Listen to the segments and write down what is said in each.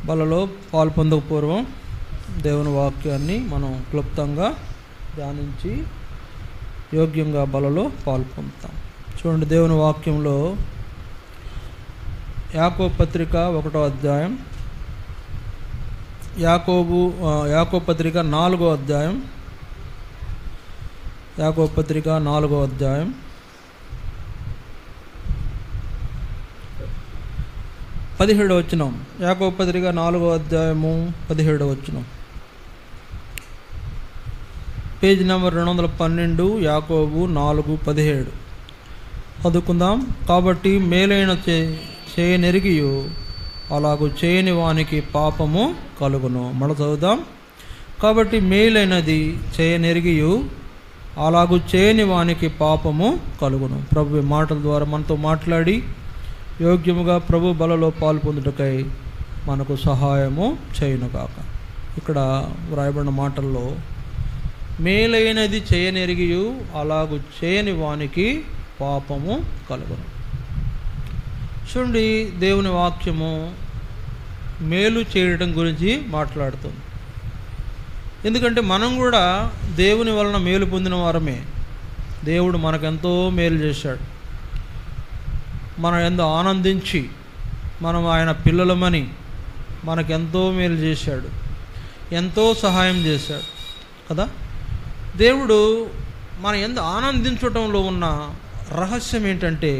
బలలో పాలు పొందక పూర్వం దేవుని వాక్యాన్ని మనం క్లుప్తంగా ధ్యానించి యోగ్యంగా బలలో పాలు పొందుతాం చూడండి దేవుని వాక్యంలో యాకో పత్రిక ఒకటో అధ్యాయం యాకోబు ఆ, యాకో పత్రిక నాలుగో అధ్యాయం యాకో పత్రిక నాలుగో అధ్యాయం పదిహేడు వచ్చినాం యాకో పత్రిక నాలుగో అధ్యాయము పదిహేడు వచ్చినాం పేజ్ నెంబర్ రెండు వందల పన్నెండు యాకోబు నాలుగు పదిహేడు చదువుకుందాం కాబట్టి మేలైన చే చేయనెరిగియు అలాగూ చేయని వానికి పాపము కలుగును మళ్ళీ చదువుదాం కాబట్టి మేలైనది చేయనెరిగియు అలాగూ చేయని వానికి పాపము కలుగును ప్రభు ఈ మాటల ద్వారా మనతో మాట్లాడి యోగ్యముగా ప్రభు బలలో పాలు పొందుటకై మనకు సహాయము చేయునుగాక ఇక్కడ వ్రాయబడిన మాటల్లో మేలైనది చేయనెరిగియు అలాగు చేయని వానికి పాపము కలుగును చూడండి దేవుని వాక్యము మేలు చేయడం గురించి మాట్లాడుతుంది ఎందుకంటే మనం కూడా దేవుని వలన మేలు పొందిన వారమే దేవుడు మనకెంతో మేలు చేశాడు మనం ఎంతో ఆనందించి మనం ఆయన పిల్లలమని మనకెంతో మేలు చేశాడు ఎంతో సహాయం చేశాడు కదా దేవుడు మన ఎంత ఆనందించటంలో ఉన్న రహస్యం ఏంటంటే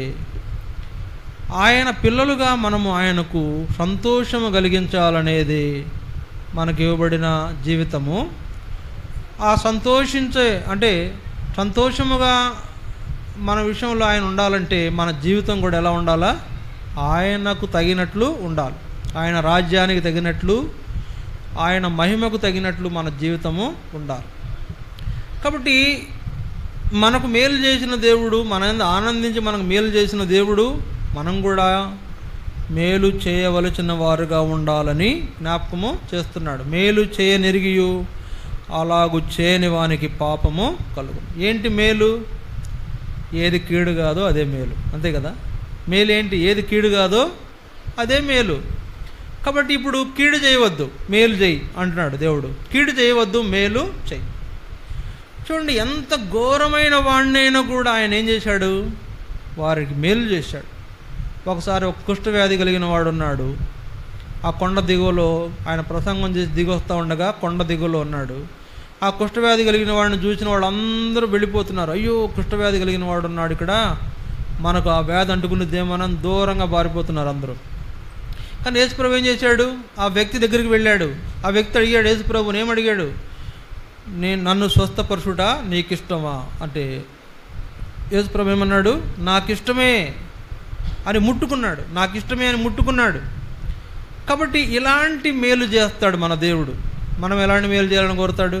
ఆయన పిల్లలుగా మనము ఆయనకు సంతోషము కలిగించాలనేది మనకి ఇవ్వబడిన జీవితము ఆ సంతోషించే అంటే సంతోషముగా మన విషయంలో ఆయన ఉండాలంటే మన జీవితం కూడా ఎలా ఉండాలా ఆయనకు తగినట్లు ఉండాలి ఆయన రాజ్యానికి తగినట్లు ఆయన మహిమకు తగినట్లు మన జీవితము ఉండాలి కాబట్టి మనకు మేలు చేసిన దేవుడు మన యందు ఆనందించి మనకు మేలు చేసిన దేవుడు మనం కూడా మేలు చేయవలసిన వారుగా ఉండాలని జ్ఞాపకము చేస్తున్నాడు మేలు చేయనెరిగియు అలాగు చేయని వానికి పాపము కలుగు ఏంటి మేలు ఏది కీడు కాదో అదే మేలు అంతే కదా మేలు ఏంటి ఏది కీడు కాదో అదే మేలు కాబట్టి ఇప్పుడు కీడు చేయవద్దు మేలు చేయి అంటున్నాడు దేవుడు కీడు చేయవద్దు మేలు చెయ్యి చూడండి ఎంత ఘోరమైన వాడినైనా కూడా ఆయన ఏం చేశాడు వారికి మేలు చేశాడు ఒకసారి ఒక కుష్ఠవ్యాధి కలిగిన వాడు ఉన్నాడు ఆ కొండ దిగువలో ఆయన ప్రసంగం చేసి దిగొస్తూ ఉండగా కొండ దిగువలో ఉన్నాడు ఆ కుష్ఠవ్యాధి కలిగిన వాడిని చూసిన వాళ్ళు అందరూ వెళ్ళిపోతున్నారు అయ్యో కుష్ఠవ్యాధి కలిగిన వాడు ఉన్నాడు ఇక్కడ మనకు ఆ వ్యాధి అంటుకున్నదేమోనని దూరంగా పారిపోతున్నారు అందరూ కానీ యేసుప్రభు ఏం చేశాడు ఆ వ్యక్తి దగ్గరికి వెళ్ళాడు ఆ వ్యక్తి అడిగాడు యేసుప్రభుని ఏం అడిగాడు నేను నన్ను స్వస్థపరచుట నీకు ఇష్టమా అంటే యేసుప్రభు ఏమన్నాడు నాకు ఇష్టమే అని ముట్టుకున్నాడు నాకు ఇష్టమే అని ముట్టుకున్నాడు కాబట్టి ఇలాంటి మేలు చేస్తాడు మన దేవుడు మనం ఎలాంటి మేలు చేయాలని కోరుతాడు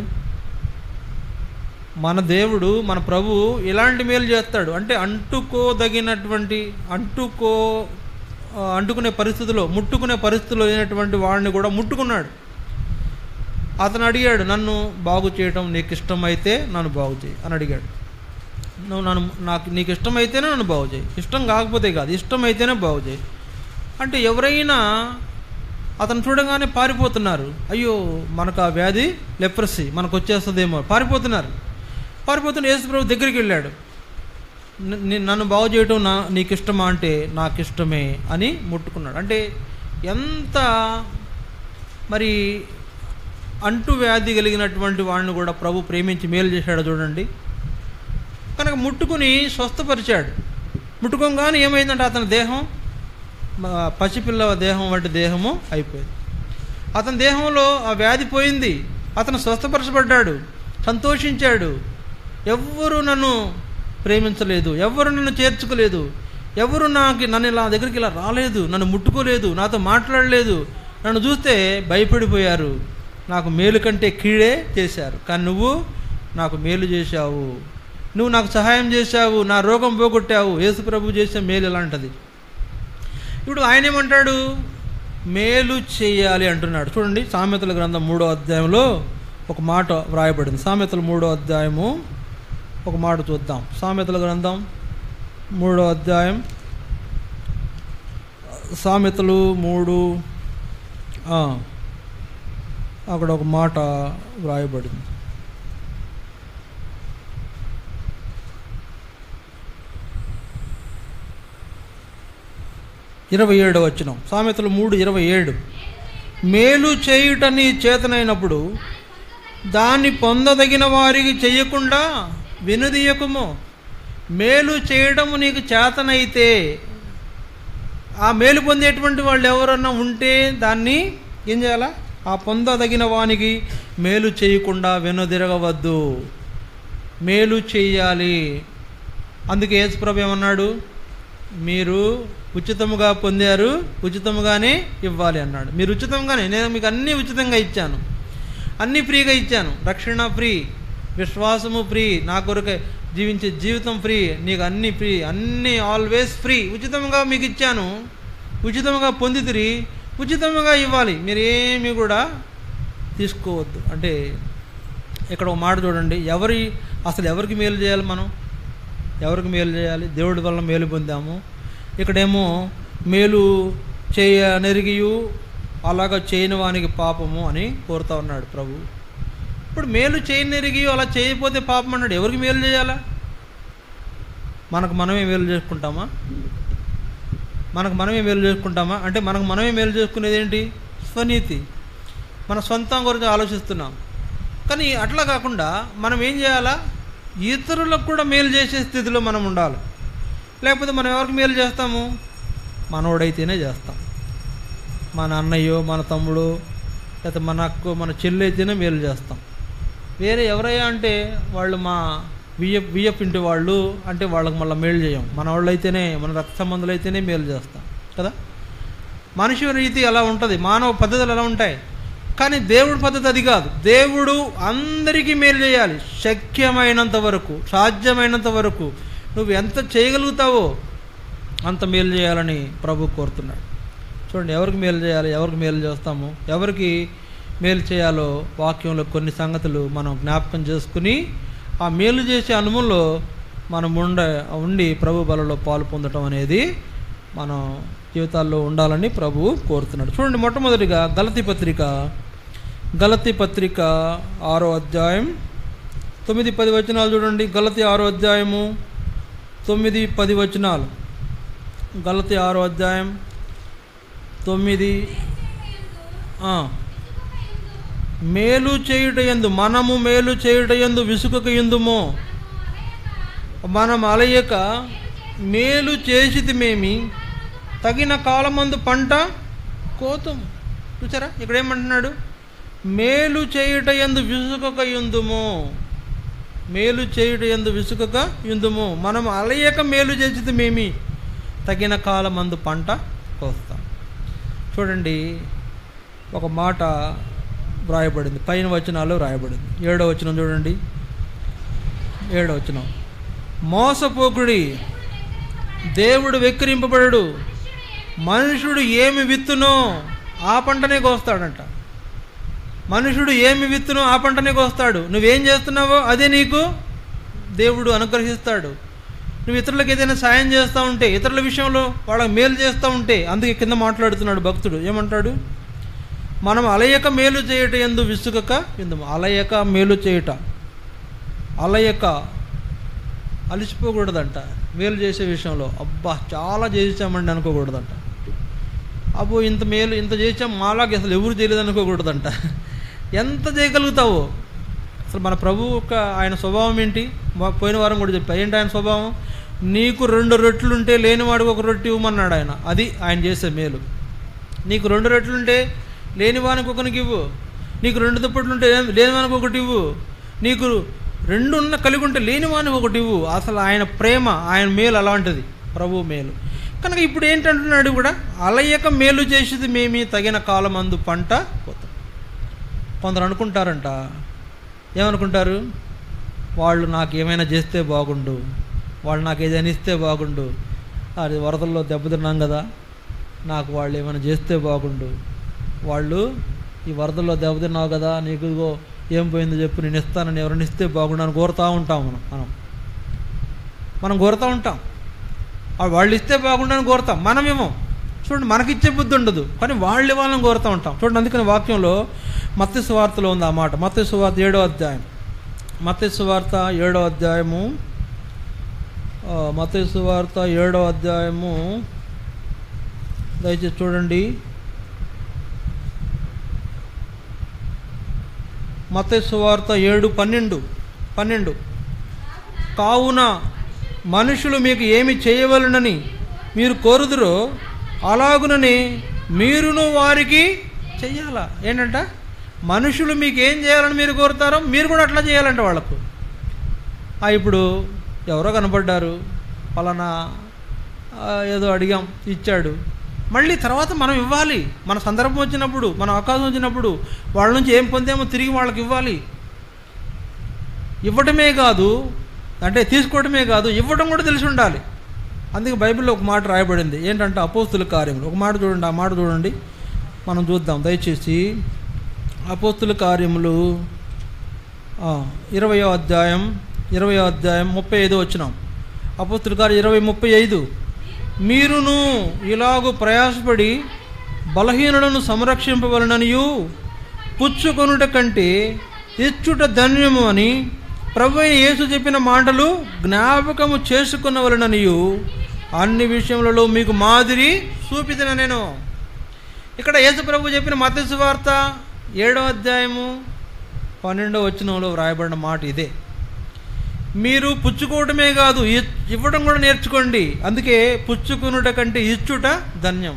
మన దేవుడు మన ప్రభు ఇలాంటి మేలు చేస్తాడు అంటే అంటుకోదగినటువంటి అంటుకో ఆ, అంటుకునే పరిస్థితిలో ముట్టుకునే పరిస్థితిలో లేనటువంటి వాడిని కూడా ముట్టుకున్నాడు అతను అడిగాడు నన్ను బాగు చేయటం నీకు ఇష్టమైతే నన్ను బాగు చేయి అని అడిగాడు నువ్వు నన్ను నాకు నీకు ఇష్టమైతేనే నన్ను బాగు చేయి ఇష్టం కాకపోతే కాదు ఇష్టమైతేనే బాగు చేయి అంటే ఎవరైనా అతను చూడగానే పారిపోతున్నారు అయ్యో మనకు ఆ వ్యాధి లెప్రసీ మనకు వచ్చేస్తుందేమో పారిపోతున్నారు పారిపోతున్న యేసుప్రభు దగ్గరికి వెళ్ళాడు న- ని- నన్ను బాగు చేయటం నా నీకు ఇష్టమా అంటే నాకు ఇష్టమే అని ముట్టుకున్నాడు అంటే ఎంత మరి అంటు వ్యాధి కలిగినటువంటి వాడిని కూడా ప్రభు ప్రేమించి మేలు చేశాడో చూడండి కనుక ముట్టుకుని స్వస్థపరిచాడు ముట్టుకోగానే ఏమైందంటే అతని దేహం మ- పసిపిల్ల దేహం వంటి దేహము అయిపోయింది అతని దేహంలో ఆ వ్యాధి పోయింది అతను స్వస్థపరచబడ్డాడు సంతోషించాడు ఎవ్వరు నన్ను ప్రేమించలేదు ఎవ్వరు నన్ను చేర్చుకోలేదు ఎవరు నాకు నన్ను ఇలా దగ్గరికి ఇలా రాలేదు నన్ను ముట్టుకోలేదు నాతో మాట్లాడలేదు నన్ను చూస్తే భయపడిపోయారు నాకు మేలు కంటే కీడే చేశారు కానీ నువ్వు నాకు మేలు చేశావు నువ్వు నాకు సహాయం చేశావు నా రోగం పోగొట్టావు యేసు ప్రభు చేసే మేలు ఎలాంటిది ఇప్పుడు ఆయన ఏమంటాడు మేలు చేయాలి అంటున్నాడు చూడండి సామెతల గ్రంథం మూడో అధ్యాయంలో ఒక మాట వ్రాయబడింది సామెతల మూడో అధ్యాయము ఒక మాట చూద్దాం సామెతల గ్రంథం మూడో అధ్యాయం సామెతలు మూడు ఆ, అక్కడ ఒక మాట వ్రాయబడింది ఇరవై ఏడు వచ్చిన సామెతలు మూడు ఇరవై ఏడు మేలు చేయుట నీ చేతనైనప్పుడు దాన్ని పొందదగిన వారికి చెయ్యకుండా వినుదీయకము మేలు చేయడము నీకు చేతనైతే ఆ మేలు పొందేటువంటి వాళ్ళు ఎవరన్నా ఉంటే దాన్ని ఏం చేయాలా ఆ పొందదగిన వానికి మేలు చేయకుండా వెనుదిరగవద్దు మేలు చేయాలి అందుకే యేసుప్రభు ఏమన్నాడు మీరు ఉచితముగా పొందారు ఉచితముగానే ఇవ్వాలి అన్నాడు మీరు ఉచితంగానే నేను మీకు అన్నీ ఉచితంగా ఇచ్చాను అన్నీ ఫ్రీగా ఇచ్చాను రక్షణ ఫ్రీ విశ్వాసము ఫ్రీ నా కొరకే జీవించే జీవితం ఫ్రీ నీకు అన్నీ ఫ్రీ అన్నీ ఆల్వేస్ ఫ్రీ ఉచితంగా మీకు ఇచ్చాను ఉచితంగా పొందితిరి ఉచితంగా ఇవ్వాలి మీరు ఏమీ కూడా తీసుకోవద్దు అంటే ఇక్కడ ఒక మాట చూడండి ఎవరి అసలు ఎవరికి మేలు చేయాలి మనం ఎవరికి మేలు చేయాలి దేవుడి వల్ల మేలు పొందాము ఇక్కడేమో మేలు చేయ నెరిగియు అలాగ చేయని వానికి పాపము అని కోరుతా ఉన్నాడు ప్రభు ఇప్పుడు మేలు చేయనెరిగి అలా చేయకపోతే పాపం అన్నాడు ఎవరికి మేలు చేయాలా మనకు మనమే మేలు చేసుకుంటామా మనకు మనమే మేలు చేసుకుంటామా అంటే మనకు మనమే మేలు చేసుకునేది ఏంటి స్వనీతి మన సొంతం గురించి ఆలోచిస్తున్నాం కానీ అట్లా కాకుండా మనం ఏం చేయాలా ఇతరులకు కూడా మేలు చేసే స్థితిలో మనం ఉండాలి లేకపోతే మనం ఎవరికి మేలు చేస్తాము మనోడైతేనే చేస్తాం మన అన్నయ్యో మన తమ్ముడు లేకపోతే మన అక్క మన చెల్లి అయితేనే మేలు చేస్తాం వేరే ఎవరయ్యా అంటే వాళ్ళు మా విఎఫ్ విఎఫ్ ఇంటి వాళ్ళు అంటే వాళ్ళకి మళ్ళీ మేలు చేయం మన వాళ్ళు అయితేనే మన రక్త సంబంధులు అయితేనే మేలు చేస్తాం కదా మనిషి రీతి అలా ఉంటుంది మానవ పద్ధతులు ఎలా ఉంటాయి కానీ దేవుడి పద్ధతి అది కాదు దేవుడు అందరికీ మేలు చేయాలి శక్యమైనంత వరకు సాధ్యమైనంత వరకు నువ్వు ఎంత చేయగలుగుతావో అంత మేలు చేయాలని ప్రభు కోరుతున్నాడు చూడండి ఎవరికి మేలు చేయాలి ఎవరికి మేలు చేస్తాము ఎవరికి మేలు చేయాలో వాక్యంలో కొన్ని సంగతులు మనం జ్ఞాపకం చేసుకుని ఆ మేలు చేసే అనుభవంలో మనం ఉండ ఉండి ప్రభు బలలో పాలు పొందడం అనేది మనం జీవితాల్లో ఉండాలని ప్రభు కోరుతున్నాడు చూడండి మొట్టమొదటిగా గలతి పత్రిక గలతి పత్రిక ఆరో అధ్యాయం తొమ్మిది పది వచనాలు చూడండి గలతి ఆరో అధ్యాయము తొమ్మిది పది వచనాలు గలతి ఆరో అధ్యాయం తొమ్మిది ఆ. మేలు చేయుట ఎందు మనము మేలు చేయుట ఎందు విసుకక ఎందుమో మనం అలయక మేలు చేసితిమేమి తగిన కాలమందు పంట కోతము చూసారా ఇక్కడ ఏమంటున్నాడు మేలు చేయుట ఎందు విసుకక ఎందుము మేలు చేయుట ఎందు విసుకక ఎందుము మనం అలయక మేలు చేసితిమేమి తగిన కాలమందు పంట కోస్తాం చూడండి ఒక మాట వ్రాయబడింది పైన వచనాలు వ్రాయబడింది ఏడో వచనం చూడండి ఏడో వచనం మోసపోకుడి దేవుడు వెక్కిరింపబడడు మనుషుడు ఏమి విత్తునో ఆ పంటనే కోస్తాడంట మనుషుడు ఏమి విత్తునో ఆ పంటనే కోస్తాడు నువ్వేం చేస్తున్నావో అదే నీకు దేవుడు అనుగ్రహిస్తాడు నువ్వు ఇతరులకు ఏదైనా సాయం చేస్తూ ఉంటే ఇతరుల విషయంలో వాళ్ళకి మేలు చేస్తూ ఉంటే అందుకే కింద మాట్లాడుతున్నాడు భక్తుడు ఏమంటాడు మనం అలయక మేలు చేయట ఎందు విసుగక ఎందు అలయక మేలు చేయుట అలయక అలిసిపోకూడదంట మేలు చేసే విషయంలో అబ్బా చాలా చేసామండి అనుకోకూడదంట అబ్బో ఇంత మేలు ఇంత చేసాం మాలాగా అసలు ఎవరు చేయలేదు అనుకోకూడదంట ఎంత చేయగలుగుతావో అసలు మన ప్రభు యొక్క ఆయన స్వభావం ఏంటి మా- పోయిన వారం కూడా చెప్పా ఏంటి ఆయన స్వభావం నీకు రెండు రొట్టెలుంటే లేనివాడికి ఒక రొట్టె ఇవ్వమన్నాడు ఆయన అది ఆయన చేసే మేలు నీకు రెండు రొట్టెలుంటే లేనివానికి ఒకనికి ఇవ్వు నీకు రెండు దుప్పట్లుంటే లేనివానికి ఒకటి ఇవ్వు నీకు రెండు ఉన్న కలిగి ఉంటే లేనివానికి ఒకటి ఇవ్వు అసలు ఆయన ప్రేమ ఆయన మేలు అలాంటిది ప్రభు మేలు కనుక ఇప్పుడు ఏంటంటున్నాడు కూడా అలయక మేలు చేసేది మేమి తగిన కాలమందు పంట పోతాం కొందరు అనుకుంటారంట ఏమనుకుంటారు వాళ్ళు నాకు ఏమైనా చేస్తే బాగుండు వాళ్ళు నాకు ఏదైనా ఇస్తే బాగుండు అది వరదల్లో దెబ్బతిన్నాం కదా నాకు వాళ్ళు ఏమైనా చేస్తే బాగుండు వాళ్ళు ఈ వరదల్లో దెబ్బతిన్నావు కదా నీకు ఇదిగో ఏం పోయిందో చెప్పు నేను ఇస్తానని ఎవరైనా ఇస్తే బాగుండు అని కోరుతూ ఉంటాం మనం మనం మనం కోరుతూ ఉంటాం ఆ వాళ్ళు ఇస్తే బాగుండు అని కోరుతాం మనమేమో చూడండి మనకిచ్చే బుద్ధి ఉండదు కానీ వాళ్ళు ఇవ్వాలని కోరుతూ ఉంటాం చూడండి అందుకని వాక్యంలో మత్స్య సువార్తలో ఉంది ఆ మాట మత్స్య సువార్త ఏడో అధ్యాయం మత్స్య సువార్త ఏడో అధ్యాయము ఆ, మత్తయి సువార్త ఏడో అధ్యాయము దయచేసి చూడండి మత్తయి సువార్త ఏడు పన్నెండు పన్నెండు కావున మనుషులు మీకు ఏమి చేయవలనని మీరు కోరుదురో అలాగునని మీరును వారికి చెయ్యాలా ఏంటంట మనుషులు మీకు ఏం చేయాలని మీరు కోరుతారో మీరు కూడా అట్లా చేయాలంట వాళ్ళకు ఆ, ఇప్పుడు ఎవరో కనపడ్డారు పలానా ఆ, ఏదో అడిగాం ఇచ్చాడు మళ్ళీ తర్వాత మనం ఇవ్వాలి మన సందర్భం వచ్చినప్పుడు మన అవకాశం వచ్చినప్పుడు వాళ్ళ నుంచి ఏం పొందామో తిరిగి వాళ్ళకి ఇవ్వాలి ఇవ్వటమే కాదు అంటే తీసుకోవడమే కాదు ఇవ్వడం కూడా తెలిసి ఉండాలి అందుకే బైబిల్లో ఒక మాట రాయబడింది ఏంటంటే అపోస్తుల కార్యములు ఒక మాట చూడండి ఆ మాట చూడండి మనం చూద్దాం దయచేసి అపోస్తుల కార్యములు ఆ, ఇరవయో అధ్యాయం ఇరవయో అధ్యాయం ముప్పై ఐదు వచ్చినాం అపోస్తుల కార్యం ఇరవై ముప్పై ఐదు మీరును ఇలాగు ప్రయాసపడి బలహీనులను సంరక్షింపవలననియు పుచ్చుకొనుట కంటే ఇచ్చుట ధన్యము అని ప్రభు అయిన యేసు చెప్పిన మాటలు జ్ఞాపకము చేసుకున్నవలననియు అన్ని విషయములలో మీకు మాదిరి చూపిదిన నేను ఇక్కడ యేసు ప్రభు చెప్పిన మత్స్సు వార్త ఏడో అధ్యాయము పన్నెండో వచనంలో వ్రాయబడిన మాట ఇదే మీరు పుచ్చుకోవటమే కాదు ఇ- ఇవ్వడం కూడా నేర్చుకోండి అందుకే పుచ్చుకునుట కంటే ఇచ్చుట ధన్యం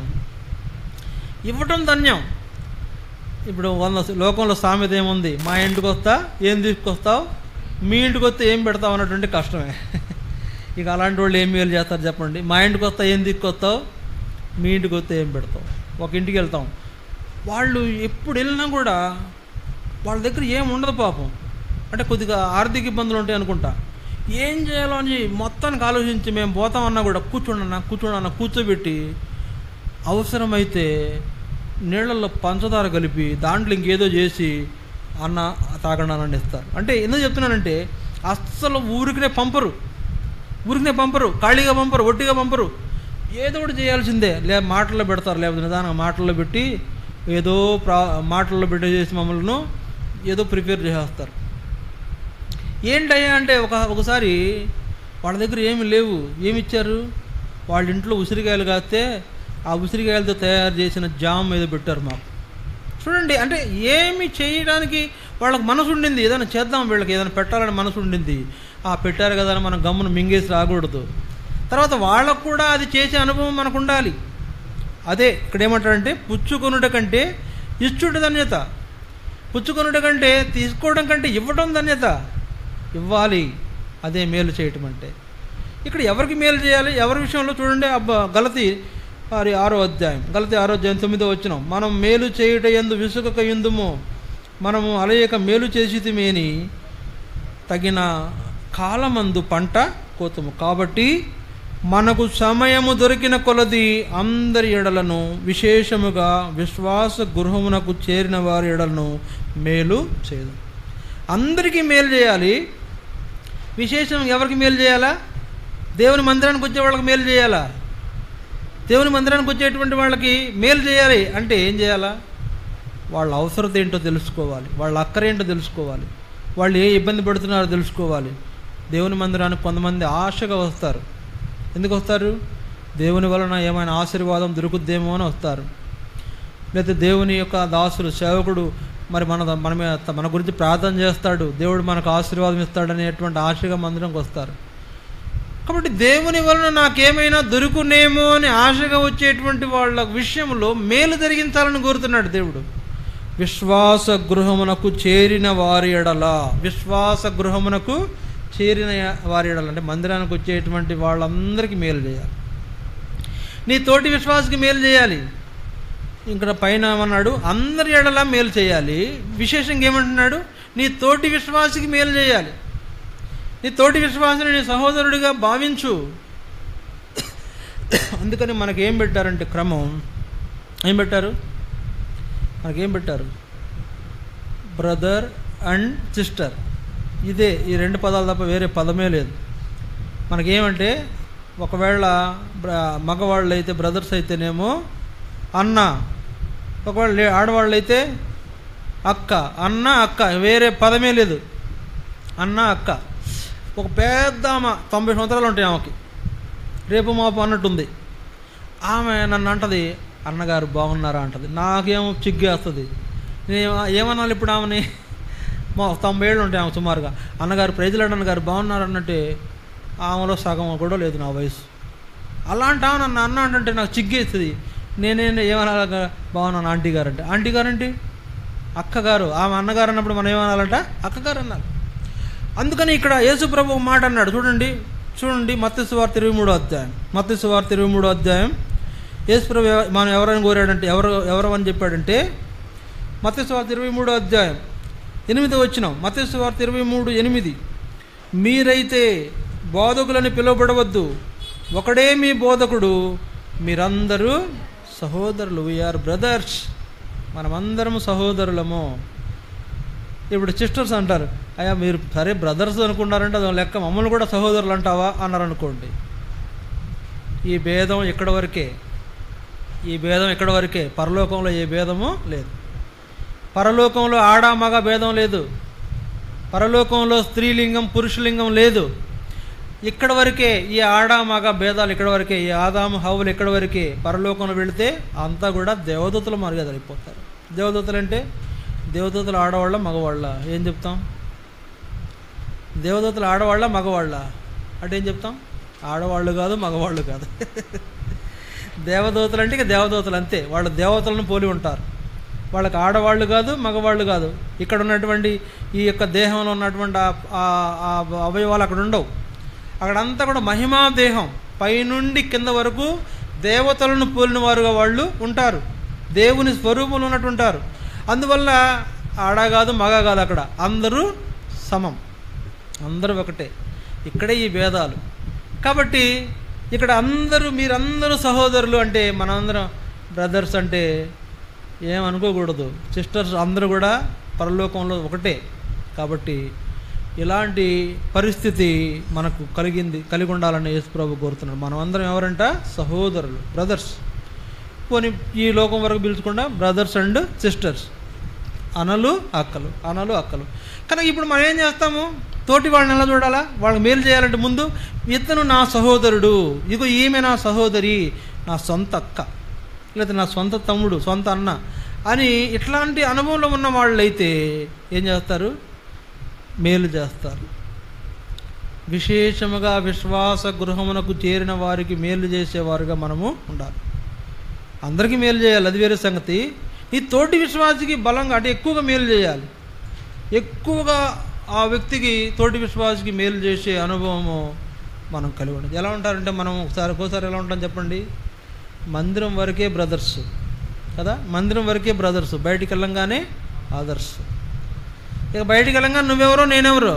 ఇవ్వటం ధన్యం ఇప్పుడు వంద లోకంలో సామెత ఏముంది మా ఇంటికి వస్తా ఏం తీసుకొస్తావు మీ ఇంటికి వస్తే ఏం పెడతావు అన్నటువంటి కష్టమే ఇక అలాంటి వాళ్ళు ఏం మేలు చేస్తారు చెప్పండి మా ఇంటికి వస్తా ఏం తీసుకొస్తావు మీ ఇంటికి వస్తే ఏం పెడతావు ఒక ఇంటికి వెళ్తాం వాళ్ళు ఎప్పుడు వెళ్ళినా కూడా వాళ్ళ దగ్గర ఏం ఉండదు పాపం అంటే కొద్దిగా ఆర్థిక ఇబ్బందులు ఉంటాయి అనుకుంటా ఏం చేయాలో అని మొత్తానికి ఆలోచించి మేము పోతామన్నా కూడా కూర్చోండన్నా కూర్చోండన్నా కూర్చోబెట్టి అవసరమైతే నీళ్ళల్లో పంచదార కలిపి దాంట్లో ఇంకేదో చేసి అన్న తాగడానని ఇస్తారు అంటే ఎందుకు చెప్తున్నానంటే అస్సలు ఊరికినే పంపరు ఊరికినే పంపరు ఖాళీగా పంపరు ఒట్టిగా పంపరు ఏదో ఒకటి చేయాల్సిందే లే మాటల్లో పెడతారు లేకపోతే నిదానంగా మాటల్లో పెట్టి ఏదో ప్రా మాటల్లో పెట్టి చేసి మమ్మల్ని ఏదో ప్రిపేర్ చేసేస్తారు ఏంటయ్యా అంటే ఒక ఒకసారి వాళ్ళ దగ్గర ఏమి లేవు ఏమి ఇచ్చారు వాళ్ళ ఇంట్లో ఉసిరికాయలు కాస్తే ఆ ఉసిరికాయలతో తయారు చేసిన జామ్ ఏదో పెట్టారు మాకు చూడండి అంటే ఏమి చేయడానికి వాళ్ళకి మనసు ఉండింది ఏదైనా చేద్దాం వీళ్ళకి ఏదైనా పెట్టాలని మనసు ఉండింది ఆ పెట్టారు కదా అని మనం గమ్మున మింగేసి రాకూడదు తర్వాత వాళ్ళకు కూడా అది చేసే అనుభవం మనకు ఉండాలి అదే ఇక్కడ ఏమంటారంటే పుచ్చుకొనుట కంటే ఇచ్చుట ధన్యత పుచ్చుకొనుట కంటే తీసుకోవడం కంటే ఇవ్వడం ధన్యత ఇవ్వాలి అదే మేలు చేయటం అంటే ఇక్కడ ఎవరికి మేలు చేయాలి ఎవరి విషయంలో చూడండి అబ్బా గలతి వారి ఆరో అధ్యాయం గలతి ఆరో అధ్యాయం తొమ్మిదో వచ్చినాం మనం మేలు చేయుట ఎందు విసుగక ఎందుము మనము అలయక మేలు చేసితిమేని తగిన కాలమందు పంట కోతము కాబట్టి మనకు సమయము దొరికిన కొలది అందరి ఎడలను విశేషముగా విశ్వాస గృహమునకు చేరిన వారి ఎడలను మేలు చేయదు అందరికీ మేలు చేయాలి విశేషం ఎవరికి మేలు చేయాలా దేవుని మందిరానికి వచ్చే వాళ్ళకి మేలు చేయాలా దేవుని మందిరానికి వచ్చేటువంటి వాళ్ళకి మేలు చేయాలి అంటే ఏం చేయాలా వాళ్ళ అవసరత ఏంటో తెలుసుకోవాలి వాళ్ళ అక్కర ఏంటో తెలుసుకోవాలి వాళ్ళు ఏ ఇబ్బంది పడుతున్నారో తెలుసుకోవాలి దేవుని మందిరానికి కొంతమంది ఆశగా వస్తారు ఎందుకు వస్తారు దేవుని వలన ఏమైనా ఆశీర్వాదం దొరుకుద్దేమో అని వస్తారు లేకపోతే దేవుని యొక్క దాసుడు సేవకుడు మరి మన మన మీద- మన గురించి ప్రార్థన చేస్తాడు దేవుడు మనకు ఆశీర్వాదం ఇస్తాడనేటువంటి ఆశగా మందిరంకి వస్తారు కాబట్టి దేవుని వలన నాకేమైనా దొరుకునేమో అని ఆశగా వచ్చేటువంటి వాళ్ళ విషయంలో మేలు జరిగించాలని కోరుతున్నాడు దేవుడు విశ్వాస గృహమునకు చేరిన వారి ఎడల విశ్వాస గృహమునకు చేరిన వారి ఎడల అంటే మందిరానికి వచ్చేటువంటి వాళ్ళందరికీ మేలు చేయాలి నీ తోటి విశ్వాసకి మేలు చేయాలి ఇక్కడ పైన ఏమన్నాడు అందరి ఎడలా మేలు చేయాలి విశేషంగా ఏమంటున్నాడు నీ తోటి విశ్వాసికి మేలు చేయాలి నీ తోటి విశ్వాసిని నీ సహోదరుడిగా భావించు అందుకని మనకి ఏం పెట్టారంటే క్రమం ఏం పెట్టారు మనకేం పెట్టారు బ్రదర్ అండ్ సిస్టర్ ఇదే ఈ రెండు పదాలు తప్ప వేరే పదమే లేదు మనకేమంటే ఒకవేళ బ్ర- మగవాళ్ళు అయితే బ్రదర్స్ అయితేనేమో అన్న ఒకవేళ లే- ఆడవాళ్ళు అయితే అక్క అన్న అక్క వేరే పదమే లేదు అన్న అక్క ఒక పెద్ద ఆమె తొంభై సంవత్సరాలు ఉంటాయి ఆమెకి రేపు మాపు అన్నట్టుంది ఆమె నన్ను అంటది అన్నగారు బాగున్నారా అంటది నాకేమో చిగ్గేస్తుంది నేను ఏమనాలి ఇప్పుడు ఆమెని మా తొంభై ఏళ్ళు ఉంటాయి ఆమె సుమారుగా అన్నగారు ప్రైజులాడు అన్నగారు బాగున్నారు అన్నట్టే ఆమెలో సగం కూడా లేదు నా వయసు అలాంటి ఆమె నన్ను అన్న అంటే నాకు చిగ్గేస్తుంది నేనేం ఏమనాలి బాగున్నాను ఆంటీ గారు అంటే ఆంటీ గారు అంటే అక్కగారు ఆమె అన్నగారు అన్నప్పుడు మనం ఏమనాలంట అక్కగారు అన్నారు అందుకని ఇక్కడ యేసు ప్రభు ఒక మాట అన్నాడు చూడండి చూడండి మత్స్సు వార్త ఇరవై మూడో అధ్యాయం మత్స్సు వార్త ఇరవై మూడో అధ్యాయం యేసు ప్రభు ఎవ- మనం ఎవరైనా కోరాడంటే ఎవరు ఎవరు అని చెప్పాడంటే మత్స్సు వార్త ఇరవై మూడో అధ్యాయం ఎనిమిది వచ్చినాం మత్స్సు వార్త ఇరవై మూడు ఎనిమిది మీరైతే బోధకులని పిలువబడవద్దు ఒకడే మీ బోధకుడు మీరందరూ సహోదరులు వీఆర్ బ్రదర్స్ మనమందరము సహోదరులము ఇప్పుడు సిస్టర్స్ అంటారు అయ్యా మీరు సరే బ్రదర్స్ అనుకున్నారంటే అది లెక్క మమ్మల్ని కూడా సహోదరులు అంటావా అన్నారు అనుకోండి ఈ భేదం ఇక్కడ వరకే ఈ భేదం ఇక్కడ వరకే పరలోకంలో ఏ భేదము లేదు పరలోకంలో ఆడ మగ భేదం లేదు పరలోకంలో స్త్రీలింగం పురుషలింగం లేదు ఇక్కడ వరకే ఈ ఆడ మగ భేదాలు ఇక్కడ వరకే ఈ ఆదాము హవులు ఇక్కడ వరకే పరలోకంలో వెళితే అంతా కూడా దేవదూతలు మరుగదలిపోతారు దేవదూతలు అంటే దేవదూతలు ఆడవాళ్ళ మగవాళ్ళ ఏం చెప్తాం దేవదూతలు ఆడవాళ్ళ మగవాళ్ళ అంటే ఏం చెప్తాం ఆడవాళ్ళు కాదు మగవాళ్ళు కాదు దేవదూతలు అంటే ఇక దేవదూతలు అంతే వాళ్ళు దేవతలను పోలి ఉంటారు వాళ్ళకి ఆడవాళ్ళు కాదు మగవాళ్ళు కాదు ఇక్కడ ఉన్నటువంటి ఈ యొక్క దేహంలో ఉన్నటువంటి ఆ- ఆ- ఆ అవయవాలు అక్కడ ఉండవు అక్కడంతా కూడా మహిమా దేహం పైనుండి కింద వరకు దేవతలను పోలిన వారుగా వాళ్ళు ఉంటారు దేవుని స్వరూపంలో ఉన్నట్టు ఉంటారు అందువల్ల ఆడ కాదు మగ కాదు అక్కడ అందరూ సమం అందరూ ఒకటే ఇక్కడే ఈ భేదాలు కాబట్టి ఇక్కడ అందరూ మీరందరూ సహోదరులు అంటే మనందరం బ్రదర్స్ అంటే ఏమనుకోకూడదు సిస్టర్స్ అందరూ కూడా పరలోకంలో ఒకటే కాబట్టి ఇలాంటి పరిస్థితి మనకు కలిగింది కలిగి ఉండాలని యేసుప్రభు కోరుతున్నాడు మనం అందరం ఎవరంట సహోదరులు బ్రదర్స్ పోనీ ఈ లోకం వరకు పిలుచుకుండా బ్రదర్స్ అండ్ సిస్టర్స్ అనలు అక్కలు అనలు అక్కలు కానీ ఇప్పుడు మనం ఏం చేస్తాము తోటి వాళ్ళని ఎలా చూడాలా వాళ్ళకి మేలు చేయాలంటే ముందు ఇతను నా సహోదరుడు ఇగో ఈమె నా సహోదరి నా సొంత అక్క లేదా నా సొంత తమ్ముడు సొంత అన్న అని ఇట్లాంటి అనుభవంలో ఉన్న వాళ్ళైతే ఏం చేస్తారు మేలు చేస్తారు విశేషముగా విశ్వాస గృహమునకు చేరిన వారికి మేలు చేసేవారుగా మనము ఉండాలి అందరికీ మేలు చేయాలి అది వేరే సంగతి ఈ తోటి విశ్వాసికి బలంగా అంటే ఎక్కువగా మేలు చేయాలి ఎక్కువగా ఆ వ్యక్తికి తోటి విశ్వాసికి మేలు చేసే అనుభవము మనం కలిగి ఉండదు ఎలా ఉంటారంటే మనం ఒకసారి ఒక్కోసారి ఎలా ఉంటాం చెప్పండి మందిరం వరకే బ్రదర్స్ కదా మందిరం వరకే బ్రదర్స్ బయటికి వెళ్ళంగానే ఆదర్స్ ఇక బయటికి వెళ్ళంగానే నువ్వెవరో నేనెవరో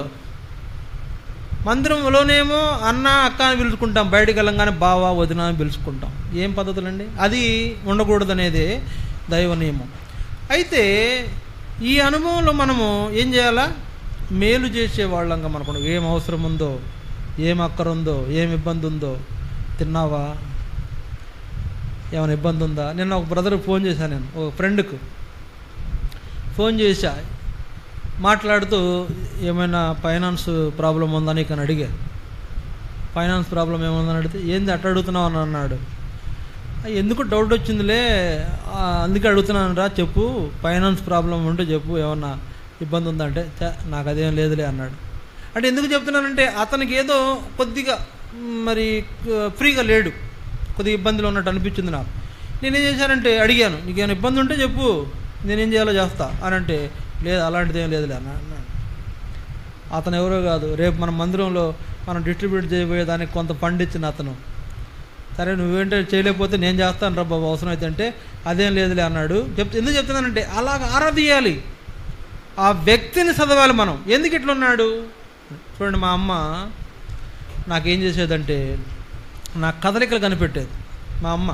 మందిరంలోనేమో అన్న అక్క అని పిలుచుకుంటాం బయటికి వెళ్ళంగానే బావ వదిన అని పిలుచుకుంటాం ఏం పద్ధతులండి అది ఉండకూడదు అనేది దైవ నియమం అయితే ఈ అనుభవంలో మనము ఏం చేయాలా మేలు చేసే వాళ్ళంగా మనకు ఏం అవసరం ఉందో ఏం అక్కర ఉందో ఏం ఇబ్బంది ఉందో తిన్నావా ఏమైనా ఇబ్బంది ఉందా నిన్న ఒక బ్రదర్కి ఫోన్ చేశాను నేను ఒక ఫ్రెండ్కు ఫోన్ చేశా మాట్లాడుతూ ఏమైనా ఫైనాన్స్ ప్రాబ్లం ఉందా నీకు అని అడిగా ఫైనాన్స్ ప్రాబ్లం ఏముందని అడిగితే ఏంది అట్ట అడుగుతున్నావు అని అన్నాడు "ఆ, ఎందుకు డౌట్ వచ్చిందిలే ఆ, అందుకే అడుగుతున్నాను రా చెప్పు ఫైనాన్స్ ప్రాబ్లం ఉంటే చెప్పు ఏమన్నా ఇబ్బంది ఉందంటే "ఛ, నాకు అదేం లేదులే అన్నాడు అంటే ఎందుకు చెప్తున్నానంటే అతనికి ఏదో కొద్దిగా మ్, మరి క- ఫ్రీగా లేడు కొద్దిగా ఇబ్బందిలో ఉన్నట్టు అనిపించింది నాకు నేనేం చేశానంటే అడిగాను నీకేమైనా ఇబ్బంది ఉంటే చెప్పు నేనేం చేయాలో చేస్తా అని అంటే లేదు అలాంటిది ఏం లేదులే అన్న అన్నాడు అతను ఎవరో కాదు రేపు మన మందిరంలో మనం డిస్ట్రిబ్యూట్ చేయబోయేదానికి కొంత ఫండ్ ఇచ్చిన అతను సరే నువ్వేంటే చేయలేకపోతే నేను చేస్తాను రా బాబు అవసరం అయితే అంటే అదేం లేదులే అన్నాడు చెప్ ఎందుకు చెప్తున్నానంటే అలాగ ఆరాధియాలి ఆ వ్యక్తిని చదవాలి మనం ఎందుకు ఇట్లా ఉన్నాడు చూడండి మా అమ్మ నాకేం చేసేదంటే నా కదలికలు కనిపెట్టేది మా అమ్మ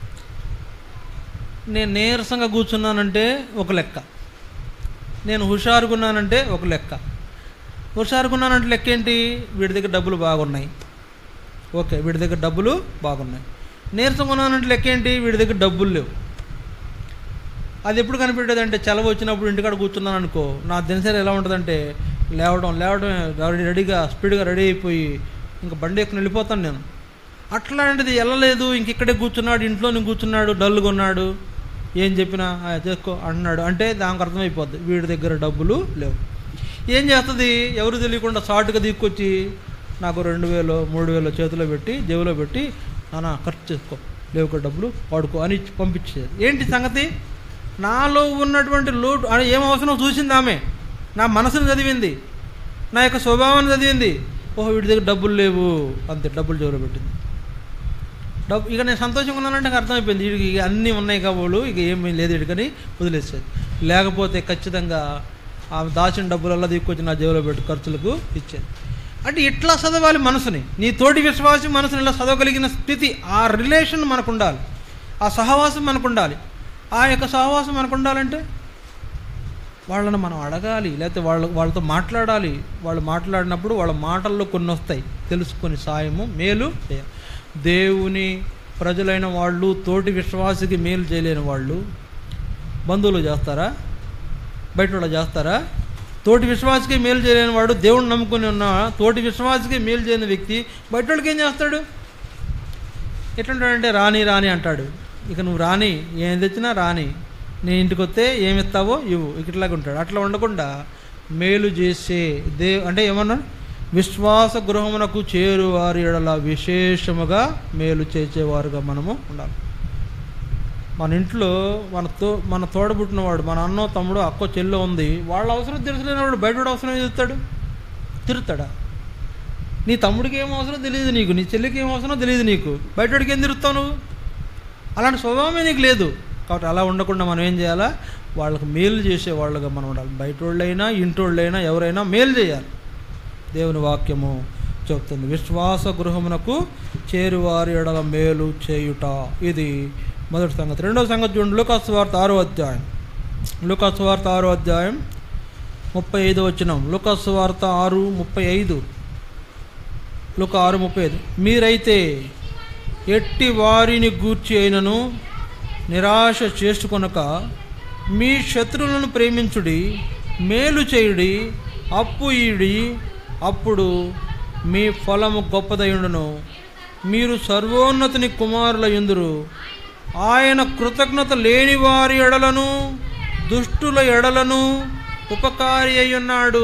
నేను నీరసంగా కూర్చున్నానంటే ఒక లెక్క నేను హుషారుగున్నానంటే ఒక లెక్క హుషారుగున్నానంటే లెక్క ఏంటి వీడి దగ్గర డబ్బులు బాగున్నాయి ఓకే వీడి దగ్గర డబ్బులు బాగున్నాయి నీరసంగా ఉన్నానంటే లెక్క ఏంటి వీడి దగ్గర డబ్బులు లేవు అది ఎప్పుడు కనిపెట్టేదంటే చలవ వచ్చినప్పుడు ఇంటికాడ కూర్చున్నాను అనుకో నా దినసరి ఎలా ఉంటుందంటే లేవడం లేవడం రెడీ రెడీగా స్పీడ్గా రెడీ అయిపోయి ఇంకా బండి ఎక్కుని వెళ్ళిపోతాను నేను అట్లాంటిది వెళ్ళలేదు ఇంక ఇక్కడే కూర్చున్నాడు ఇంట్లోనే కూర్చున్నాడు డల్గా ఉన్నాడు ఏం చెప్పినా "ఆ, చేసుకో అంటున్నాడు అంటే దానికి అర్థమైపోద్ది వీడి దగ్గర డబ్బులు లేవు ఏం చేస్తుంది ఎవరు తెలియకుండా షార్ట్గా తీసుకొచ్చి నాకు రెండు వేలు మూడు వేలు చేతిలో పెట్టి జేబులో పెట్టి నాన్న ఖర్చు చేసుకో లేవు ఇక్కడ డబ్బులు వాడుకో అని ఇచ్చి పంపించేది ఏంటి సంగతి నాలో ఉన్నటువంటి లోటు అని ఏం అవసరం చూసింది ఆమె నా మనసును చదివింది నా యొక్క స్వభావాన్ని చదివింది ఓహో వీడి దగ్గర డబ్బులు లేవు అంతే డబ్బులు జోలో పెట్టింది డబ్బు ఇక నేను సంతోషంగా ఉన్నానంటే నాకు అర్థమైపోయింది వీడికి ఇక అన్నీ ఉన్నాయి కాబోలు ఇక ఏమీ లేదు వీడికని వదిలేసేది లేకపోతే ఖచ్చితంగా ఆమె దాచిన డబ్బులల్లా తీసుకొచ్చి నా జేబులో పెట్టి ఖర్చులకు ఇచ్చేది అంటే ఇట్లా చదవాలి మనసుని నీ తోటి విశ్వాసం మనసుని ఇలా చదవగలిగిన స్థితి ఆ రిలేషన్ మనకు ఉండాలి ఆ సహవాసం మనకు ఉండాలి ఆ యొక్క సహవాసం మనకు ఉండాలంటే వాళ్ళని మనం అడగాలి లేకపోతే వాళ్ళ వాళ్ళతో మాట్లాడాలి వాళ్ళు మాట్లాడినప్పుడు వాళ్ళ మాటల్లో కొన్ని వస్తాయి తెలుసుకొని సాయము మేలు చేయాలి దేవుని ప్రజలైన వాళ్ళు తోటి విశ్వాసికి మేలు చేయలేని వాళ్ళు బంధువులు చేస్తారా బయట వాళ్ళు చేస్తారా తోటి విశ్వాసికి మేలు చేయలేని వాడు దేవుడిని నమ్ముకుని ఉన్న తోటి విశ్వాసికి మేలు చేయని వ్యక్తి బయట వాళ్ళకి ఏం చేస్తాడు ఎట్లుంటాడంటే రాని రాని అంటాడు ఇక నువ్వు రాని ఏం తెచ్చినా రాని నీ ఇంటికి వస్తే ఏమి ఇస్తావో ఇవ్వు ఇక ఇట్లాగే ఉంటాడు అట్లా ఉండకుండా మేలు చేసే దే అంటే ఏమన్నా విశ్వాస గృహమునకు చేరువారి ఎడల విశేషముగా మేలు చేసేవారుగా మనము ఉండాలి మన ఇంట్లో మన తో మన తోడబుట్టినవాడు మన అన్నో తమ్ముడు అక్కో చెల్లో ఉంది వాళ్ళ అవసరం తెలుసులేనివాడు బయట వాడు అవసరం తిరుగుతాడు తిరుగుతాడా నీ తమ్ముడికి ఏం అవసరం తెలియదు నీకు నీ చెల్లికి ఏం అవసరం తెలియదు నీకు బయటడికి ఏం తిరుగుతావు నువ్వు అలాంటి స్వభావమే నీకు లేదు కాబట్టి అలా ఉండకుండా మనం ఏం చేయాలా వాళ్ళకి మేలు చేసే వాళ్ళుగా మనం ఉండాలి బయట వాళ్ళైనా ఇంటోళ్ళైనా ఎవరైనా మేలు చేయాలి దేవుని వాక్యము చెప్తుంది విశ్వాస గృహమునకు చేరువారి ఎడల మేలు చేయుట ఇది మొదటి సంగతి రెండవ సంగతి చూడండి లుకాస్ వార్త ఆరో అధ్యాయం లుకాస్ వార్త ఆరో అధ్యాయం ముప్పై ఐదు వచ్చినాం లుకాస్ వార్త ఆరు ముప్పై ఐదు లుక ఆరు ముప్పై ఐదు మీరైతే ఎట్టి వారిని గూర్చి అయినను నిరాశ చేసుకొనక మీ శత్రువులను ప్రేమించుడి మేలు చేయుడి అప్పు ఈడి అప్పుడు మీ ఫలము గొప్పదయుండును మీరు సర్వోన్నతుని కుమారుల ఎందురు ఆయన కృతజ్ఞత లేని వారి ఎడలను దుష్టుల ఎడలను ఉపకారి అయి ఉన్నాడు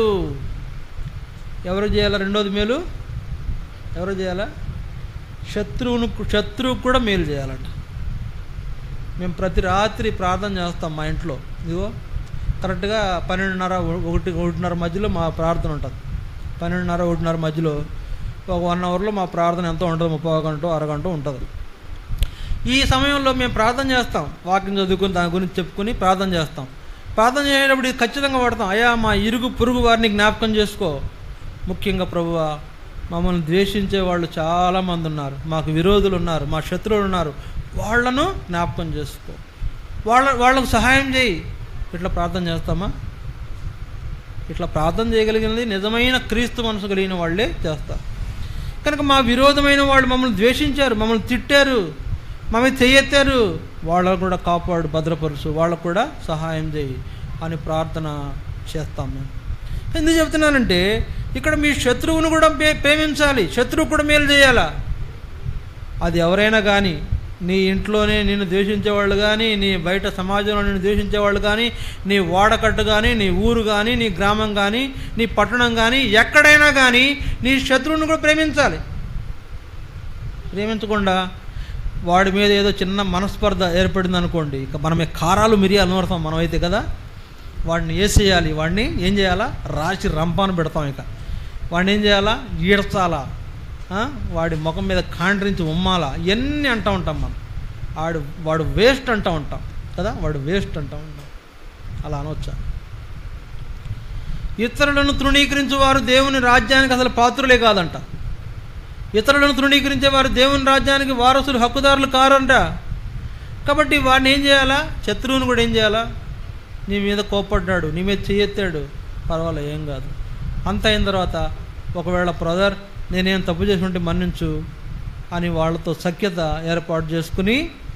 ఎవరు చేయాలా రెండోది మేలు ఎవరు చేయాలా శత్రువును శత్రువుకు కూడా మేలు చేయాలంట మేము ప్రతి రాత్రి ప్రార్థన చేస్తాం మా ఇంట్లో ఇదిగో కరెక్ట్గా పన్నెండున్నర ఒకటి ఒకటిన్నర మధ్యలో మా ప్రార్థన ఉంటుంది పన్నెండున్నర ఒకటిన్నర మధ్యలో ఒక వన్ అవర్లో మా ప్రార్థన ఎంతో ఉంటుంది ముప్పై గంట అరగంట ఉంటుంది ఈ సమయంలో మేము ప్రార్థన చేస్తాం వాకింగ్ చదువుకుని దాని గురించి చెప్పుకొని ప్రార్థన చేస్తాం ప్రార్థన చేసేటప్పుడు ఇది ఖచ్చితంగా పడతాం అయ్యా మా ఇరుగు పొరుగు వారిని జ్ఞాపకం చేసుకో ముఖ్యంగా ప్రభువా మమ్మల్ని ద్వేషించే వాళ్ళు చాలామంది ఉన్నారు మాకు విరోధులు ఉన్నారు మా శత్రువులు ఉన్నారు వాళ్ళను జ్ఞాపకం చేసుకో వాళ్ళ వాళ్ళకు సహాయం చేయి ఇట్లా ప్రార్థన చేస్తామా ఇట్లా ప్రార్థన చేయగలిగినది నిజమైన క్రీస్తు మనసు కలిగిన వాళ్ళే చేస్తారు కనుక మా విరోధమైన వాళ్ళు మమ్మల్ని ద్వేషించారు మమ్మల్ని తిట్టారు మమ్మల్ని చెయ్యెత్తారు వాళ్ళకు కూడా కాపాడు భద్రపరుచు వాళ్ళకు కూడా సహాయం చేయి అని ప్రార్థన చేస్తాం మేము ఎందుకు చెప్తున్నానంటే ఇక్కడ మీ శత్రువును కూడా ప్రే- ప్రేమించాలి శత్రువు కూడా మేలు చేయాలా అది ఎవరైనా కానీ నీ ఇంట్లోనే నిన్ను ద్వేషించేవాళ్ళు కానీ నీ బయట సమాజంలో నిన్ను ద్వేషించేవాళ్ళు కానీ నీ వాడకట్టు కానీ నీ ఊరు కానీ నీ గ్రామం కానీ నీ పట్టణం కానీ ఎక్కడైనా కానీ నీ శత్రువుని కూడా ప్రేమించాలి ప్రేమించకుండా వాడి మీద ఏదో చిన్న మనస్పర్ధ ఏర్పడింది అనుకోండి ఇక మనమే కారాలు మిరియాలు నూరుతాం మనమైతే కదా వాడిని వేసేయాలి వాడిని ఏం చేయాలా రాసి రంపాను పెడతాం ఇక వాడిని ఏం చేయాలా ఈడ్చాలా ఆ? వాడి ముఖం మీద కాండ్రించి ఉమ్మాలా ఇవన్నీ అంటూ ఉంటాం మనం వాడు వాడు వేస్ట్ అంటూ ఉంటాం కదా వాడు వేస్ట్ అంటూ ఉంటాం అలా అనవచ్చా ఇతరులను తృణీకరించే వారు దేవుని రాజ్యానికి అసలు పాత్రులే కాదంట ఇతరులను తృణీకరించే వారు దేవుని రాజ్యానికి వారసులు హక్కుదారులు కారంట కాబట్టి వాడిని ఏం చేయాలా శత్రువుని కూడా ఏం చేయాలా నీ మీద కోపడ్డాడు నీ మీద చెయ్యెత్తాడు పర్వాలేదు ఏం కాదు అంత అయిన తర్వాత ఒకవేళ బ్రదర్ నేనేం తప్పు చేసి ఉంటే మన్నించు అని వాళ్ళతో సఖ్యత ఏర్పాటు చేసుకుని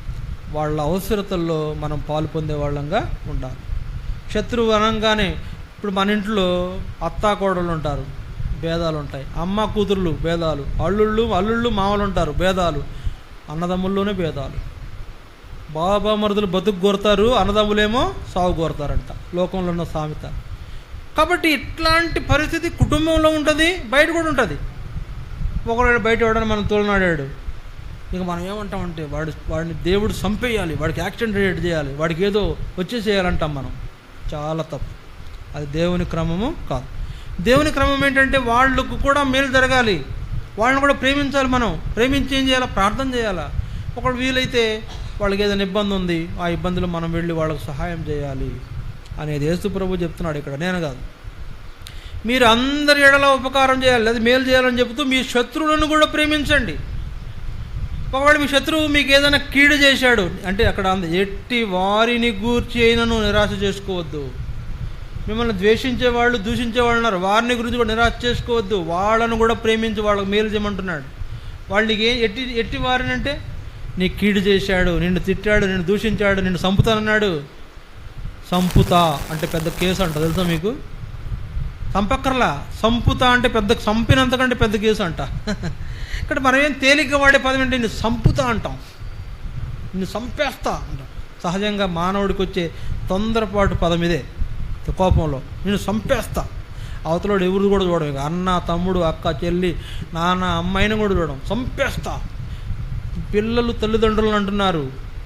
వాళ్ళ అవసరతల్లో మనం పాలు పొందే వాళ్ళంగా ఉండాలి శత్రువు అనగానే ఇప్పుడు మన ఇంట్లో అత్తా కోడలు ఉంటారు భేదాలు ఉంటాయి అమ్మ కూతుర్లు భేదాలు అల్లుళ్ళు అల్లుళ్ళు మామలు ఉంటారు భేదాలు అన్నదమ్ముల్లోనే భేదాలు బాబా మరుదులు బతుకు కోరుతారు అన్నదమ్ములేమో సాగు కోరుతారంట లోకంలో ఉన్న సామెత కాబట్టి ఇట్లాంటి పరిస్థితి కుటుంబంలో ఉంటుంది బయట కూడా ఉంటుంది ఒకడు బయట ఎవడని మనం తోలనాడాడు ఇక మనం ఏమంటామంటే వాడు వాడిని దేవుడు చంపేయాలి వాడికి యాక్సిడెంట్ రేట్ చేయాలి వాడికి ఏదో వచ్చేసేయాలంటాం మనం చాలా తప్పు అది దేవుని క్రమము కాదు దేవుని క్రమం ఏంటంటే వాళ్ళకు కూడా మేలు జరగాలి వాళ్ళని కూడా ప్రేమించాలి మనం ప్రేమించి ఏం చేయాలా ప్రార్థన చేయాలా ఒకడు వీలైతే వాళ్ళకి ఏదైనా ఇబ్బంది ఉంది ఆ ఇబ్బందులు మనం వెళ్ళి వాళ్ళకు సహాయం చేయాలి అనేది యేసు ప్రభు చెప్తున్నాడు ఇక్కడ నేను కాదు మీరు అందరి ఎడల ఉపకారం చేయాలి లేదా మేలు చేయాలని చెబుతూ మీ శత్రువులను కూడా ప్రేమించండి ఒకవేళ మీ శత్రువు మీకు ఏదైనా కీడు చేశాడు అంటే అక్కడ అంది ఎట్టి వారిని గూర్చి అయినను నిరాశ చేసుకోవద్దు మిమ్మల్ని ద్వేషించే వాళ్ళు దూషించే వాళ్ళు ఉన్నారు వారిని గురించి కూడా నిరాశ చేసుకోవద్దు వాళ్ళను కూడా ప్రేమించి వాళ్ళకి మేలు చేయమంటున్నాడు వాళ్ళకి ఏ ఎట్టి ఎట్టి వారిని అంటే నీ కీడు చేశాడు నిన్ను తిట్టాడు నిన్ను దూషించాడు నిన్ను సంపుతానన్నాడు సంపుతా అంటే పెద్ద కేసు అంట తెలుసా మీకు సంపక్కర్లా సంపుతా అంటే పెద్ద సంపినంతకంటే పెద్ద కేసు అంట ఇక్కడ మనం ఏం తేలిక వాడే పదం ఏంటి నిన్ను సంపుతా అంటాం నిన్ను సంపేస్తా అంటాం సహజంగా మానవుడికి వచ్చే తొందరపాటు పదం ఇదే కోపంలో నేను సంపేస్తా అవతలోడు ఎవరు కూడా చూడడం ఇక అన్న తమ్ముడు అక్క చెల్లి నాన్న అమ్మాయిని కూడా చూడడం సంపేస్తా పిల్లలు తల్లిదండ్రులను అంటున్నారు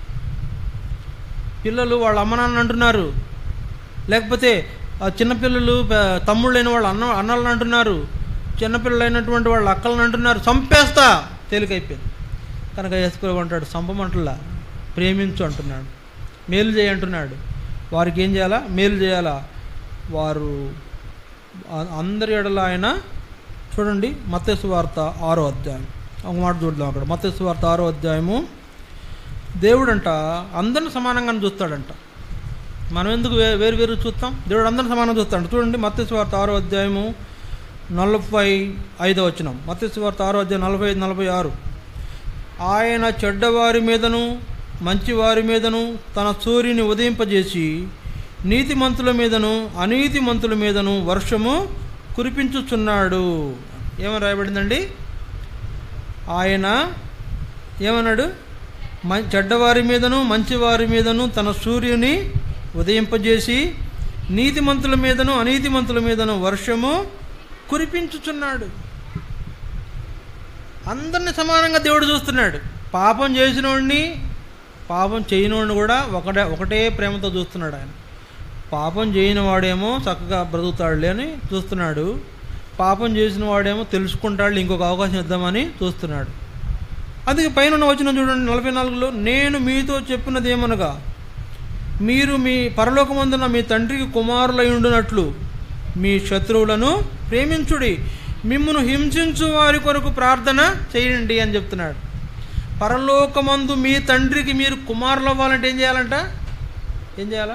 పిల్లలు వాళ్ళ అమ్మ నాన్న అంటున్నారు లేకపోతే ఆ చిన్నపిల్లలు ప- తమ్ముళ్ళైన వాళ్ళ అన్న అన్నలను అంటున్నారు చిన్నపిల్లలు అయినటువంటి వాళ్ళ అక్కలను అంటున్నారు చంపేస్తా తేలికైపోయింది కనుక యేసుప్రభు అంటాడు చంపమంటలా ప్రేమించు అంటున్నాడు మేలు చేయి అంటున్నాడు వారికి ఏం చేయాలా మేలు చేయాలా వారు ఆ- అందరి ఎడల ఆయన చూడండి మత్స్సు వార్త ఆరో అధ్యాయం ఒక మాట చూద్దాం అక్కడ మత్స్సు వార్త ఆరో అధ్యాయము దేవుడంట అందరిని సమానంగానే చూస్తాడంట మనం ఎందుకు వే వేరు వేరు చూస్తాం దేవుడు అందరిని సమానంగా చూస్తాడు చూడండి మత్స్సు వార్త ఆరో అధ్యాయము నలభై ఐదో వచ్చినాం మత్స్సు వార్త ఆరో అధ్యాయం నలభై ఐదు నలభై ఆరు ఆయన చెడ్డవారి మీదను మంచివారి మీదను తన సూర్యుని ఉదయింపజేసి నీతిమంతుల మీదను అనీతిమంతుల మీదను వర్షము కురిపించుచున్నాడు ఏమని రాయబడిందండి ఆయన ఏమన్నాడు మ చెడ్డవారి మీదను మంచివారి మీదను తన సూర్యుని ఉదయింపజేసి నీతిమంతుల మీదను అనీతిమంతుల మీదను వర్షము కురిపించుచున్నాడు అందరిని సమానంగా దేవుడు చూస్తున్నాడు పాపం చేసినోడిని పాపం చేయనోడిని కూడా ఒకటే ఒకటే ప్రేమతో చూస్తున్నాడు ఆయన పాపం చేయని వాడేమో చక్కగా బ్రతుకుతాడులే అని చూస్తున్నాడు పాపం చేసిన వాడేమో తెలుసుకుంటాడు ఇంకొక అవకాశం ఇద్దామని చూస్తున్నాడు అందుకే పైన ఉన్న వచ్చిన చూడండి నలభై నాలుగులో నేను మీతో చెప్పినది ఏమనగా మీరు మీ పరలోకమందున మీ తండ్రికి కుమారులై ఉండునట్లు మీ శత్రువులను ప్రేమించుడి మిమ్మును హింసించు వారి కొరకు ప్రార్థన చేయండి అని చెప్తున్నాడు పరలోకమందు మీ తండ్రికి మీరు కుమారులు అవ్వాలంటే ఏం చేయాలంట ఏం చేయాలా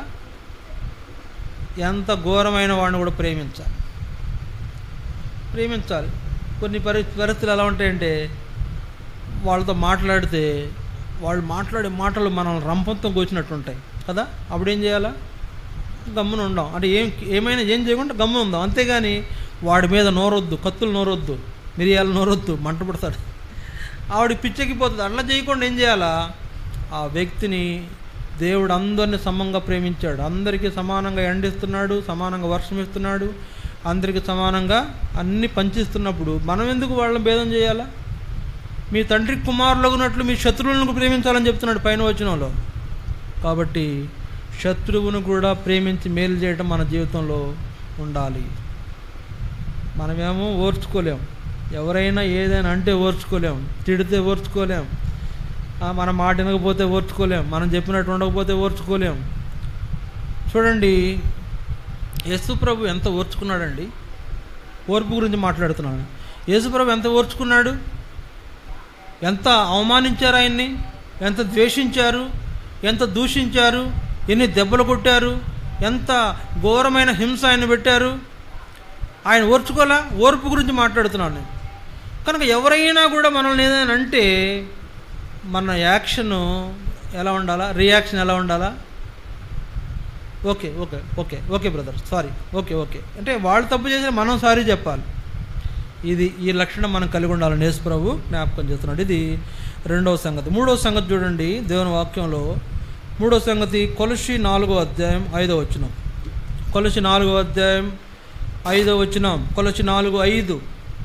ఎంత ఘోరమైన వాడిని కూడా ప్రేమించాలి ప్రేమించాలి కొన్ని పరి పరిస్థితులు ఎలా ఉంటాయంటే వాళ్ళతో మాట్లాడితే వాళ్ళు మాట్లాడే మాటలు మనల్ని రంపంతో కూర్చున్నట్టు ఉంటాయి కదా అప్పుడు ఏం చేయాలా గమ్మున ఉందాం అంటే ఏం ఏమైనా ఏం చేయకుండా గమ్మున ఉందాం అంతేగాని వాడి మీద నోరొద్దు కత్తులు నోరొద్దు మిరియాలు నోరొద్దు మంట పుడతాడు ఆవిడ పిచ్చెక్కిపోతుంది అట్లా చేయకుండా ఏం చేయాలా ఆ వ్యక్తిని దేవుడు అందరిని సమంగా ప్రేమించాడు అందరికీ సమానంగా ఎండిస్తున్నాడు సమానంగా వర్షం ఇస్తున్నాడు అందరికీ సమానంగా అన్ని పంచిస్తున్నప్పుడు మనం ఎందుకు వాళ్ళని భేదం చేయాలా మీ తండ్రి కుమారులగునట్లు మీ శత్రువులను ప్రేమించాలని చెప్తున్నాడు పైన వచనంలో కాబట్టి శత్రువును కూడా ప్రేమించి మేలు చేయడం మన జీవితంలో ఉండాలి మనమేమో ఓర్చుకోలేం ఎవరైనా ఏదైనా అంటే ఓర్చుకోలేం తిడితే ఓర్చుకోలేం ఆ, మన మాట వినకపోతే ఓర్చుకోలేం మనం చెప్పినట్టు ఉండకపోతే ఓర్చుకోలేం చూడండి యేసు ప్రభు ఎంత ఓర్చుకున్నాడండి ఓర్పు గురించి మాట్లాడుతున్నాను యేసు ప్రభు ఎంత ఓర్చుకున్నాడు ఎంత అవమానించారు ఆయన్ని ఎంత ద్వేషించారు ఎంత దూషించారు ఎన్ని దెబ్బలు కొట్టారు ఎంత ఘోరమైన హింస ఆయన పెట్టారు ఆయన ఓర్చుకోలా ఓర్పు గురించి మాట్లాడుతున్నాను నేను కనుక ఎవరైనా కూడా మనల్ని ఏదైనా అంటే మన యాక్షన్ ఎలా ఉండాలా రియాక్షన్ ఎలా ఉండాలా okay okay okay okay brother sorry okay okay అంటే వాళ్ళు తప్పు చేసిన మనం సారీ చెప్పాలి ఇది ఈ లక్షణం మనం కలిగి ఉండాలని యేసు ప్రభు జ్ఞాపకం చేస్తున్నాడు ఇది రెండవ సంగతి మూడవ సంగతి చూడండి దేవుని వాక్యంలో మూడవ సంగతి కొలసి నాలుగో అధ్యాయం ఐదో వచనం కొలసి నాలుగో అధ్యాయం ఐదో వచనం కొలసి నాలుగు ఐదు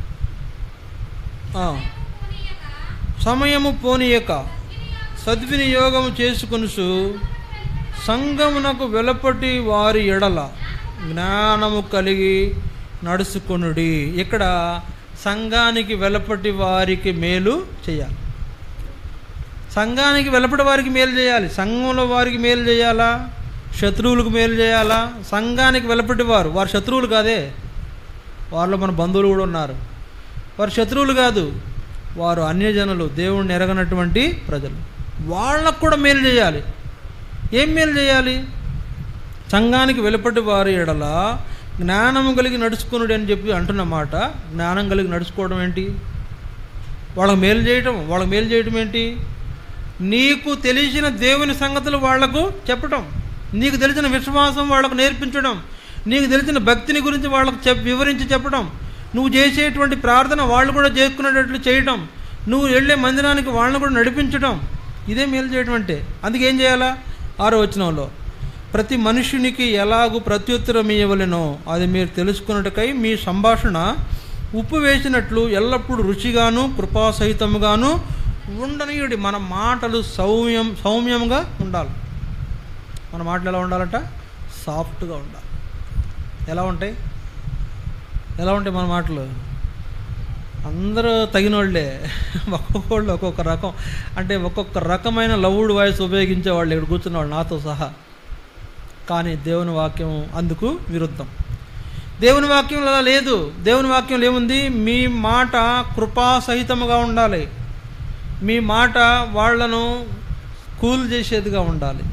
ఆ. సమయము పోనీయక సద్వినియోగము చేసుకొనుసు సంగమునకు వెలపటి వారి ఎడల జ్ఞానము కలిగి నడుచుకొనుడి ఇక్కడ సంఘానికి వెలపటి వారికి మేలు చేయాలి సంఘానికి వెలపటి వారికి మేలు చేయాలి సంఘంలో వారికి మేలు చేయాలా శత్రువులకు మేలు చేయాలా సంఘానికి వెలపటి వారు వారు శత్రువులు కాదే వారిలో మన బంధువులు కూడా ఉన్నారు వారు శత్రువులు కాదు వారు అన్యజనులు దేవుణ్ణి ఎరగనటువంటి ప్రజలు వాళ్ళకు కూడా మేలు చేయాలి ఏం మేలు చేయాలి సంఘానికి వెలుపటి వారి ఎడల జ్ఞానము కలిగి నడుచుకునుడు అని చెప్పి అంటున్న మాట జ్ఞానం కలిగి నడుచుకోవడం ఏంటి వాళ్ళకి మేలు చేయటం వాళ్ళకి మేలు చేయటం ఏంటి నీకు తెలిసిన దేవుని సంగతులు వాళ్లకు చెప్పటం నీకు తెలిసిన విశ్వాసం వాళ్ళకు నేర్పించడం నీకు తెలిసిన భక్తిని గురించి వాళ్ళకు చెప్ వివరించి చెప్పడం నువ్వు చేసేటువంటి ప్రార్థన వాళ్ళు కూడా చేసుకునేటట్లు చేయటం నువ్వు వెళ్ళే మందిరానికి వాళ్ళని కూడా నడిపించడం ఇదే మేలు చేయడం అంటే అందుకే ఏం చేయాలా ఆరో వచనంలో ప్రతి మనుషునికి ఎలాగూ ప్రత్యుత్తరం ఇవ్వలేనో అది మీరు తెలుసుకున్నట్టుకై మీ సంభాషణ ఉప్పు వేసినట్లు ఎల్లప్పుడూ రుచిగాను కృపాసహితముగాను ఉండనీయుడి మన మాటలు సౌమ్యం సౌమ్యంగా ఉండాలి మన మాటలు ఎలా ఉండాలంట సాఫ్ట్గా ఉండాలి ఎలా ఉంటాయి ఎలా ఉంటాయి మన మాటలు అందరూ తగిన వాళ్ళే ఒక్కొక్కళ్ళు ఒక్కొక్క రకం అంటే ఒక్కొక్క రకమైన లవుడ్ వాయిస్ ఉపయోగించే వాళ్ళు ఇక్కడ కూర్చున్న వాళ్ళు నాతో సహా కానీ దేవుని వాక్యం అందుకు విరుద్ధం దేవుని వాక్యంలో అలా లేదు దేవుని వాక్యంలో ఏముంది మీ మాట కృపాసహితముగా ఉండాలి మీ మాట వాళ్లను కూల్ చేసేదిగా ఉండాలి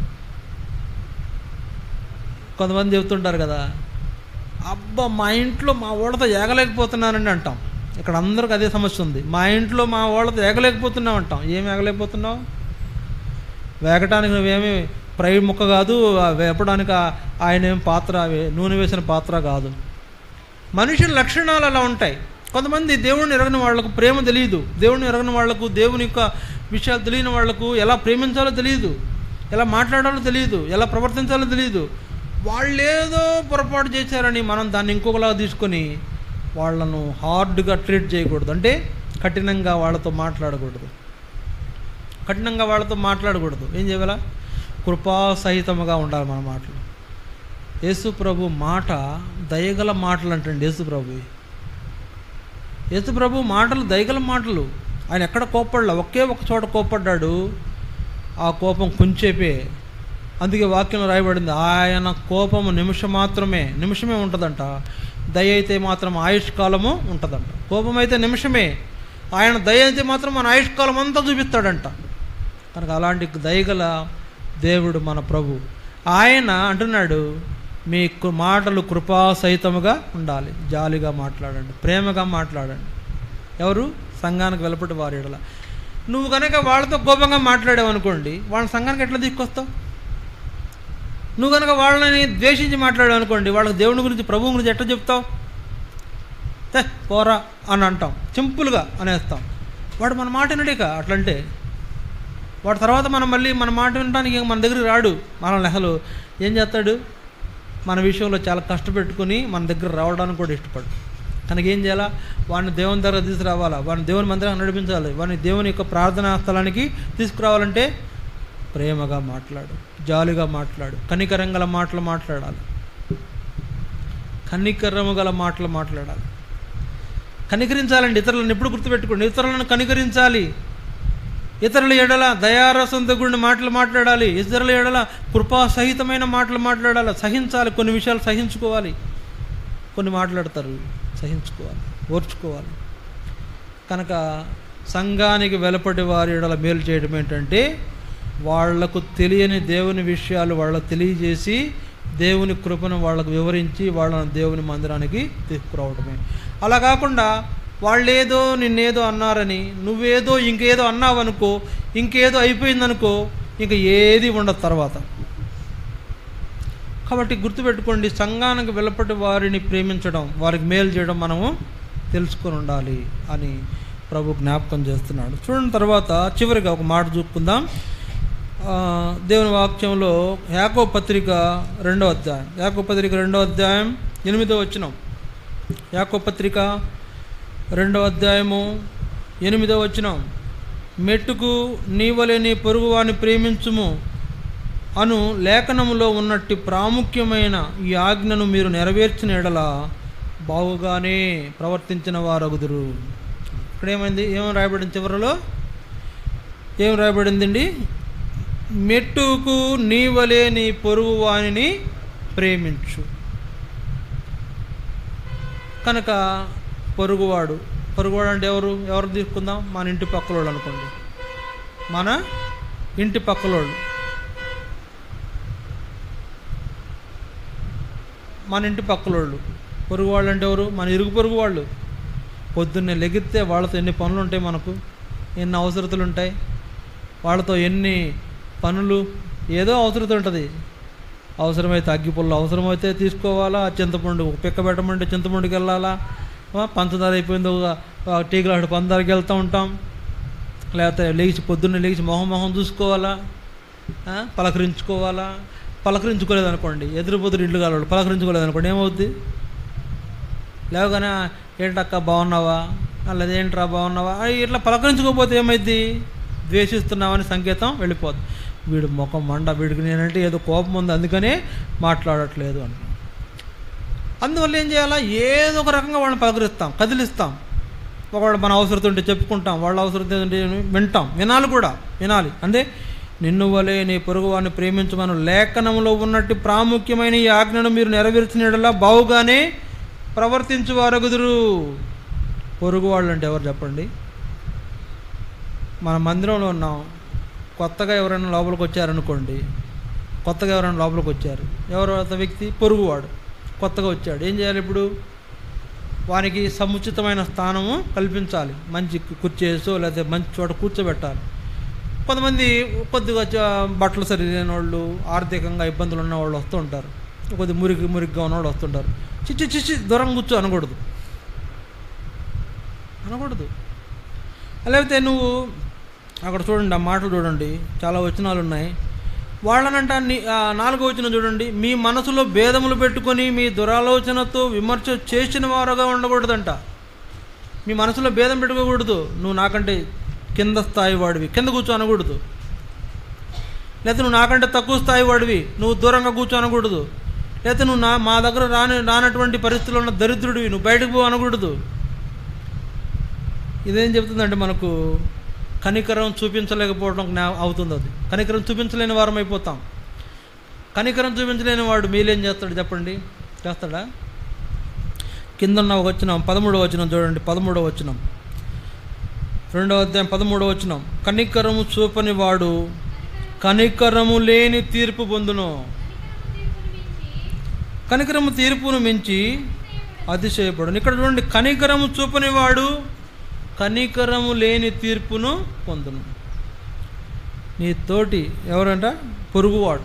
కొంతమంది చెబుతుంటారు కదా అబ్బా మా ఇంట్లో మా వాళ్ళతో ఏగలేకపోతున్నానని అంటాం ఇక్కడ అందరికి అదే సమస్య ఉంది మా ఇంట్లో మా వాళ్ళతో ఏగలేకపోతున్నాం అంటాం ఏం ఏగలేకపోతున్నావు వేగటానికి నువ్వేమి ప్రై ముక్క కాదు ఆ వేపడానికి ఆ- ఆయన ఏం పాత్ర వే- నూనె వేసిన పాత్ర కాదు మనుషుల లక్షణాలు అలా ఉంటాయి కొంతమంది దేవుడిని ఎరగని వాళ్లకు ప్రేమ తెలియదు దేవుడిని ఎరగని వాళ్లకు దేవుని యొక్క విషయాలు తెలియని వాళ్లకు ఎలా ప్రేమించాలో తెలియదు ఎలా మాట్లాడాలో తెలియదు ఎలా ప్రవర్తించాలో తెలియదు వాళ్ళు ఏదో పొరపాటు చేశారని మనం దాన్ని ఇంకొకలా తీసుకొని వాళ్ళను హార్డ్గా ట్రీట్ చేయకూడదు అంటే కఠినంగా వాళ్ళతో మాట్లాడకూడదు కఠినంగా వాళ్ళతో మాట్లాడకూడదు ఏం చేయాలా కృపాసహితముగా ఉండాలి మన మాటలు యేసు ప్రభు మాట దయగల మాటలు అంటండి యేసు ప్రభు యేసు ప్రభు మాటలు దయగల మాటలు ఆయన ఎక్కడ కోప్పడలా ఒకే ఒక చోట కోప్పడ్డాడు ఆ కోపం కొంచేపే అందుకే వాక్యంలో రాయబడింది ఆయన కోపము నిమిషం మాత్రమే నిమిషమే ఉంటుందంట దయ అయితే మాత్రం ఆయుష్కాలము ఉంటుందంట కోపం అయితే నిమిషమే ఆయన దయ అయితే మాత్రం మన ఆయుష్కాలం అంతా చూపిస్తాడంట కనుక అలాంటి దయగల దేవుడు మన ప్రభు ఆయన అంటున్నాడు మీ కు- మాటలు కృపాసహితముగా ఉండాలి జాలిగా మాట్లాడండి ప్రేమగా మాట్లాడండి ఎవరు సంఘానికి వెలపటి వారి ఎడల నువ్వు కనుక వాళ్ళతో కోపంగా మాట్లాడావు అనుకోండి వాళ్ళ సంఘానికి ఎట్లా తీసుకొస్తావు నువ్వు కనుక వాళ్ళని ద్వేషించి మాట్లాడావు అనుకోండి వాళ్ళకి దేవుని గురించి ప్రభువు గురించి ఎట్లా చెప్తావు తే పోరా అని అంటాం సింపుల్గా అనేస్తాం వాడు మన మాట వినడిక అట్లంటే వాడు తర్వాత మనం మళ్ళీ మన మాట వినడానికి ఇంక మన దగ్గరికి రాడు మనల్ని అసలు ఏం చేస్తాడు మన విషయంలో చాలా కష్టపెట్టుకుని మన దగ్గర రావడానికి కూడా ఇష్టపడు కనుక ఏం చేయాలా వాడిని దేవుని దగ్గర తీసుకురావాలా వాడిని దేవుని మందిరానికి నడిపించాలి వాడిని దేవుని యొక్క ప్రార్థనా స్థలానికి తీసుకురావాలంటే ప్రేమగా మాట్లాడు జాలిగా మాట్లాడు కనికరం గల మాటలు మాట్లాడాలి కనికరము గల మాటలు మాట్లాడాలి కనికరించాలండి ఇతరులను ఎప్పుడు గుర్తుపెట్టుకోండి ఇతరులను కనికరించాలి ఇతరుల ఎడల దయారసంతో కూడిన మాటలు మాట్లాడాలి ఇతరుల ఎడల కృపాసహితమైన మాటలు మాట్లాడాలి సహించాలి కొన్ని విషయాలు సహించుకోవాలి కొన్ని మాట్లాడతారు సహించుకోవాలి ఓర్చుకోవాలి కనుక సంఘానికి వెలపడి వారి ఎడల మేలు చేయడం ఏంటంటే వాళ్లకు తెలియని దేవుని విషయాలు వాళ్ళకు తెలియజేసి దేవుని కృపను వాళ్ళకు వివరించి వాళ్ళని దేవుని మందిరానికి తీసుకురావడమే అలా కాకుండా వాళ్ళేదో నిన్నేదో అన్నారని నువ్వేదో ఇంకేదో అన్నావనుకో ఇంకేదో అయిపోయిందనుకో ఇంకా ఏది ఉండదు తర్వాత కాబట్టి గుర్తుపెట్టుకోండి సంఘానికి వెలపటి వారిని ప్రేమించడం వారికి మేలు చేయడం మనము తెలుసుకొని ఉండాలి అని ప్రభు జ్ఞాపకం చేస్తున్నాడు చూడండి తర్వాత చివరిగా ఒక మాట చూపుకుందాం ఆ, దేవుని వాక్యంలో యాకో పత్రిక రెండో అధ్యాయం యాకో పత్రిక రెండో అధ్యాయం ఎనిమిదో వచ్చినాం యాకో పత్రిక రెండో అధ్యాయము ఎనిమిదో వచ్చినాం మెట్టుకు నీవలే నీ పొరుగువాని ప్రేమించుము అను లేఖనములో ఉన్నట్టి ప్రాముఖ్యమైన ఈ ఆజ్ఞను మీరు నెరవేర్చిన ఎడల బాగుగానే ప్రవర్తించిన వారగుదురు ఇక్కడ ఏమైంది ఏం రాయబడింది చివరిలో ఏం రాయబడిందండి మెట్టుకు నీవలే నీ పొరుగు వానిని ప్రేమించు కనుక పొరుగువాడు పొరుగువాడు అంటే ఎవరు ఎవరు తీసుకుందాం మన ఇంటి పక్కలోళ్ళు అనుకోండి మన ఇంటి పక్కలోళ్ళు మన ఇంటి పక్కలోళ్ళు పొరుగు వాళ్ళు అంటే ఎవరు మన ఇరుగు పొరుగు వాళ్ళు పొద్దున్నే లెగిస్తే వాళ్ళతో ఎన్ని పనులు ఉంటాయి మనకు ఎన్ని అవసరతలు ఉంటాయి వాళ్ళతో ఎన్ని పనులు ఏదో అవసరత ఉంటుంది అవసరమైతే అగ్గిపుల్ల అవసరమైతే తీసుకోవాలా చింతపండు ఒక పిక్క పెట్టమంటే చింతపండుకి వెళ్ళాలా ఆ, పంచదార అయిపోయింది ఒక ఒక టీ గ్లాసు పంచదారకి వెళ్తూ ఉంటాం లేకపోతే లేచి పొద్దున్నే లేచి మొహం మొహం చూసుకోవాలా ఆ, పలకరించుకోవాలా పలకరించుకోలేదు అనుకోండి ఎదురు పొద్దురు ఇల్లు కావాలి పలకరించుకోలేదు అనుకోండి ఏమవుద్ది లేవగానే ఏంటక్క బాగున్నావా లేదా ఏంట్రా బాగున్నావా ఆ, ఇట్లా పలకరించుకోకపోతే ఏమైద్ది ద్వేషిస్తున్నామని సంకేతం వెళ్ళిపోద్ది వీడు ముఖం మండ వీడికి నేనంటే ఏదో కోపం ఉంది అందుకనే మాట్లాడట్లేదు అని అందువల్ల ఏం చేయాలా ఏదో ఒక రకంగా వాళ్ళని పలకరిస్తాం కదిలిస్తాం ఒకవేళ మన అవసరం ఉంటే చెప్పుకుంటాం వాళ్ళ అవసరం ఉంటే వింటాం వినాలి కూడా వినాలి అంటే నిన్ను వలే నీ పొరుగు వారిని ప్రేమించమను లేఖనంలో ఉన్నట్టు ప్రాముఖ్యమైన ఈ ఆజ్ఞను మీరు నెరవేర్చినలా బావుగానే ప్రవర్తించు వారగుదురు పొరుగు వాళ్ళు అంటే ఎవరు చెప్పండి మన మందిరంలో ఉన్నాం కొత్తగా ఎవరైనా లోపలికి వచ్చారనుకోండి కొత్తగా ఎవరైనా లోపలికి వచ్చారు ఎవరు అత వ్యక్తి పొరుగువాడు కొత్తగా వచ్చాడు ఏం చేయాలి ఇప్పుడు వానికి సముచితమైన స్థానము కల్పించాలి మంచి కుర్చేసో లేకపోతే మంచి చోట కూర్చోబెట్టాలి కొంతమంది కొద్దిగా చ- బట్టలు సరిలేని వాళ్ళు ఆర్థికంగా ఇబ్బందులు ఉన్న వాళ్ళు వస్తూ ఉంటారు కొద్ది మురికి మురికిగా ఉన్న వాళ్ళు వస్తుంటారు చిచ్చి చిచ్చి దూరం కూర్చో అనకూడదు అనకూడదు లేకపోతే నువ్వు అక్కడ చూడండి ఆ మాటలు చూడండి చాలా వచనాలు ఉన్నాయి వాళ్ళనంట నీ- ఆ నాలుగో వచనం చూడండి మీ మనసులో భేదములు పెట్టుకొని మీ దురాలోచనతో విమర్శ చేసిన వారుగా ఉండకూడదంట మీ మనసులో భేదం పెట్టుకోకూడదు నువ్వు నాకంటే కింద స్థాయి వాడివి కింద కూర్చో అనకూడదు లేకపోతే నువ్వు నాకంటే తక్కువ స్థాయి వాడివి నువ్వు దూరంగా కూర్చో అనకూడదు లేకపోతే నువ్వు నా మా దగ్గర రాని రానటువంటి పరిస్థితుల్లో ఉన్న దరిద్రుడివి నువ్వు బయటకు పో అనకూడదు ఇదేం చెప్తుందంటే మనకు కనికరం చూపించలేకపోవడం జ్ఞా- అవుతుంది అది కనికరం చూపించలేని వారం అయిపోతాం కనికరం చూపించలేని వాడు మీలేం చేస్తాడు చెప్పండి చేస్తాడా కింద ఉన్న ఒక వచ్చినాం పదమూడవ వచనం చూడండి పదమూడవ వచనం రెండవ అధ్యాయం పదమూడవ వచనం కనికరము చూపని వాడు కనికరము లేని తీర్పు పొందును కనికరము తీర్పును మించి అతిశయపడును ఇక్కడ చూడండి కనికరము చూపని వాడు కనికరము లేని తీర్పును పొందును నీ తోటి ఎవరంట పొరుగువాడు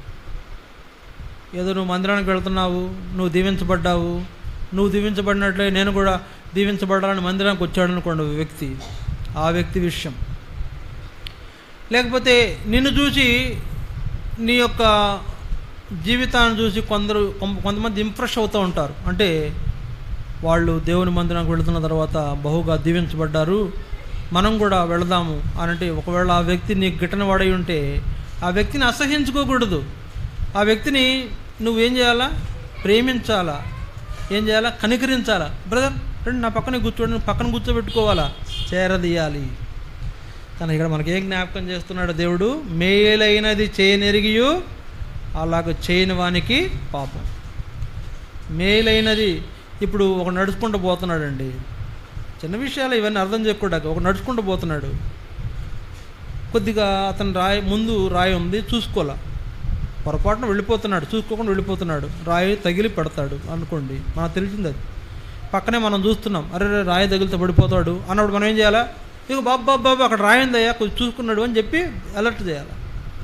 ఏదో నువ్వు మందిరానికి వెళ్తున్నావు నువ్వు దీవించబడ్డావు నువ్వు దీవించబడినట్లే నేను కూడా దీవించబడాలని మందిరానికి వచ్చాడు అనుకోండి ఒక వ్యక్తి ఆ వ్యక్తి విషయం లేకపోతే నిన్ను చూసి నీ యొక్క జీవితాన్ని చూసి కొందరు కొం- కొంతమంది ఇంప్రెస్ అవుతూ ఉంటారు అంటే వాళ్ళు దేవుని మందిరానికి వెళుతున్న తర్వాత బహుగా దీవించబడ్డారు మనం కూడా వెళదాము అని అంటే ఒకవేళ ఆ వ్యక్తి నీకు గిట్టని వాడై ఉంటే ఆ వ్యక్తిని అసహించుకోకూడదు ఆ వ్యక్తిని నువ్వేం చేయాలా ప్రేమించాలా ఏం చేయాలా కనికరించాలా బ్రదర్ రండి నా పక్కన కూర్చోండి పక్కన కూర్చోబెట్టుకోవాలా చేరదీయాలి కానీ ఇక్కడ మనకి ఏం జ్ఞాపకం చేస్తున్నాడు దేవుడు మేలైనది చేయనెరిగియు అలాగ చేయని వానికి పాపం మేలైనది ఇప్పుడు ఒక నడుచుకుంటూ పోతున్నాడండి చిన్న విషయాలు ఇవన్నీ అర్థం చేయకూడదు ఒక నడుచుకుంటూ పోతున్నాడు కొద్దిగా అతను రాయి ముందు రాయి ఉంది చూసుకోలే పొరపాటున వెళ్ళిపోతున్నాడు చూసుకోకుండా వెళ్ళిపోతున్నాడు రాయి తగిలి పెడతాడు అనుకోండి మనకు తెలిసింది అది పక్కనే మనం చూస్తున్నాం అరే రే, రాయి తగిలితే పడిపోతాడు అన్నప్పుడు మనం ఏం చేయాలా ఇక బాబు బాబు బాబు అక్కడ రాయి ఉందయ్యా కొంచెం చూసుకున్నాడు అని చెప్పి అలర్ట్ చేయాలి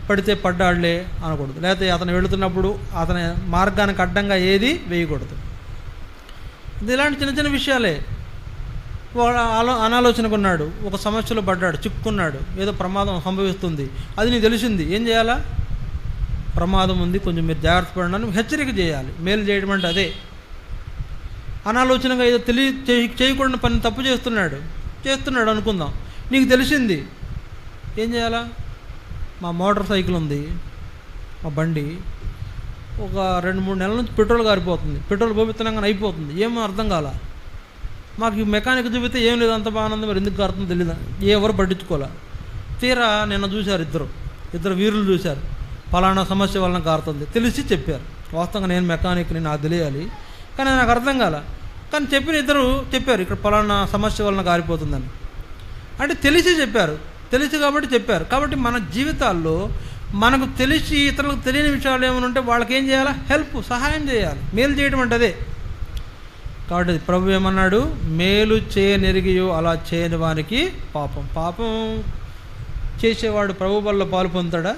పడితే పడ్డాడులే అనకూడదు లేకపోతే అతను వెళుతున్నప్పుడు అతని మార్గానికి అడ్డంగా ఏది వేయకూడదు ఇది ఇలాంటి చిన్న చిన్న విషయాలే వాడు ఆలో అనాలోచనకు ఉన్నాడు ఒక సమస్యలో పడ్డాడు చిక్కుకున్నాడు ఏదో ప్రమాదం సంభవిస్తుంది అది నీకు తెలిసింది ఏం చేయాలా ప్రమాదం ఉంది కొంచెం మీరు జాగ్రత్త పడండి హెచ్చరిక చేయాలి మేలు చేయడం అంటే అదే అనాలోచనగా ఏదో తెలియ చేయ- చేయకుండా పని తప్పు చేస్తున్నాడు చేస్తున్నాడు అనుకుందాం నీకు తెలిసింది ఏం చేయాలా మా మోటార్ సైకిల్ ఉంది మా బండి ఒక రెండు మూడు నెలల నుంచి పెట్రోల్ కారిపోతుంది పెట్రోల్ పోపిస్తున్నాగా అయిపోతుంది ఏమో అర్థం కాల మాకు ఈ మెకానిక్ చూపితే ఏం లేదు అంత బాగుంది మరి ఎందుకు కారుతుందో తెలియదు ఎవరు పట్టించుకోలే తీరా నిన్న చూశారు ఇద్దరు ఇద్దరు వీరులు చూశారు ఫలానా సమస్య వలన కారుతుంది తెలిసి చెప్పారు వాస్తవంగా నేను మెకానిక్ని నాకు తెలియాలి కానీ నాకు అర్థం కాల కానీ చెప్పిన ఇద్దరు చెప్పారు ఇక్కడ ఫలానా సమస్య వలన కారిపోతుందని అంటే తెలిసి చెప్పారు తెలిసి కాబట్టి చెప్పారు కాబట్టి మన జీవితాల్లో మనకు తెలిసి ఇతరులకు తెలియని విషయాలు ఏమైనా ఉంటే వాళ్ళకి ఏం చేయాలా హెల్ప్ సహాయం చేయాలి మేలు చేయడం అంటే అదే కాబట్టి ప్రభు ఏమన్నాడు మేలు చేయనెరిగియో అలా చేయని వానికి పాపం పాపం చేసేవాడు ప్రభు వల్ల పాలు పొందుతాడా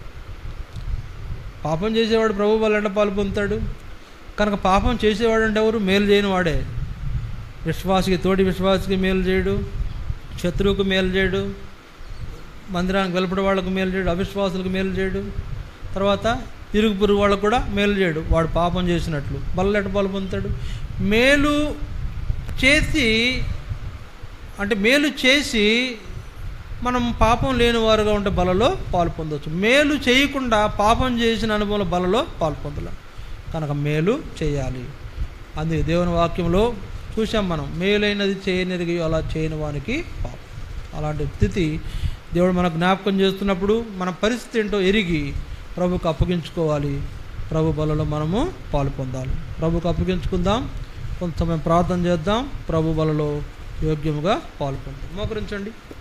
పాపం చేసేవాడు ప్రభు వల్ల ఎట్లా పాలు పొందుతాడు కనుక పాపం చేసేవాడు అంటే ఎవరు మేలు చేయని వాడే విశ్వాసికి తోటి విశ్వాసికి మేలు చేయడు శత్రువుకు మేలు చేయడు మందిరానికి వెలుపడి వాళ్ళకు మేలు చేయడు అవిశ్వాసులకు మేలు చేయడు తర్వాత ఇరుగు పొరుగు వాళ్ళకు కూడా మేలు చేయడు వాడు పాపం చేసినట్లు బల్లెట పాలు పొందుతాడు మేలు చేసి అంటే మేలు చేసి మనం పాపం లేని వారుగా ఉంటే బలలో పాలు పొందవచ్చు మేలు చేయకుండా పాపం చేసిన అనుభవం బలలో పాలు పొందలేం కనుక మేలు చేయాలి అందుకే దేవుని వాక్యంలో చూసాం మనం మేలైనది చేయనిరిగి అలా చేయని వానికి పాపం అలాంటి స్థితి దేవుడు మనకు జ్ఞాపకం చేస్తున్నప్పుడు మన పరిస్థితి ఏంటో ఎరిగి ప్రభుకు అప్పగించుకోవాలి ప్రభు బలలో మనము పాలు పొందాలి ప్రభుకు అప్పగించుకుందాం కొంత సమయం ప్రార్థన చేద్దాం ప్రభు బలలో యోగ్యముగా పాల్పొందాం మోకరించండి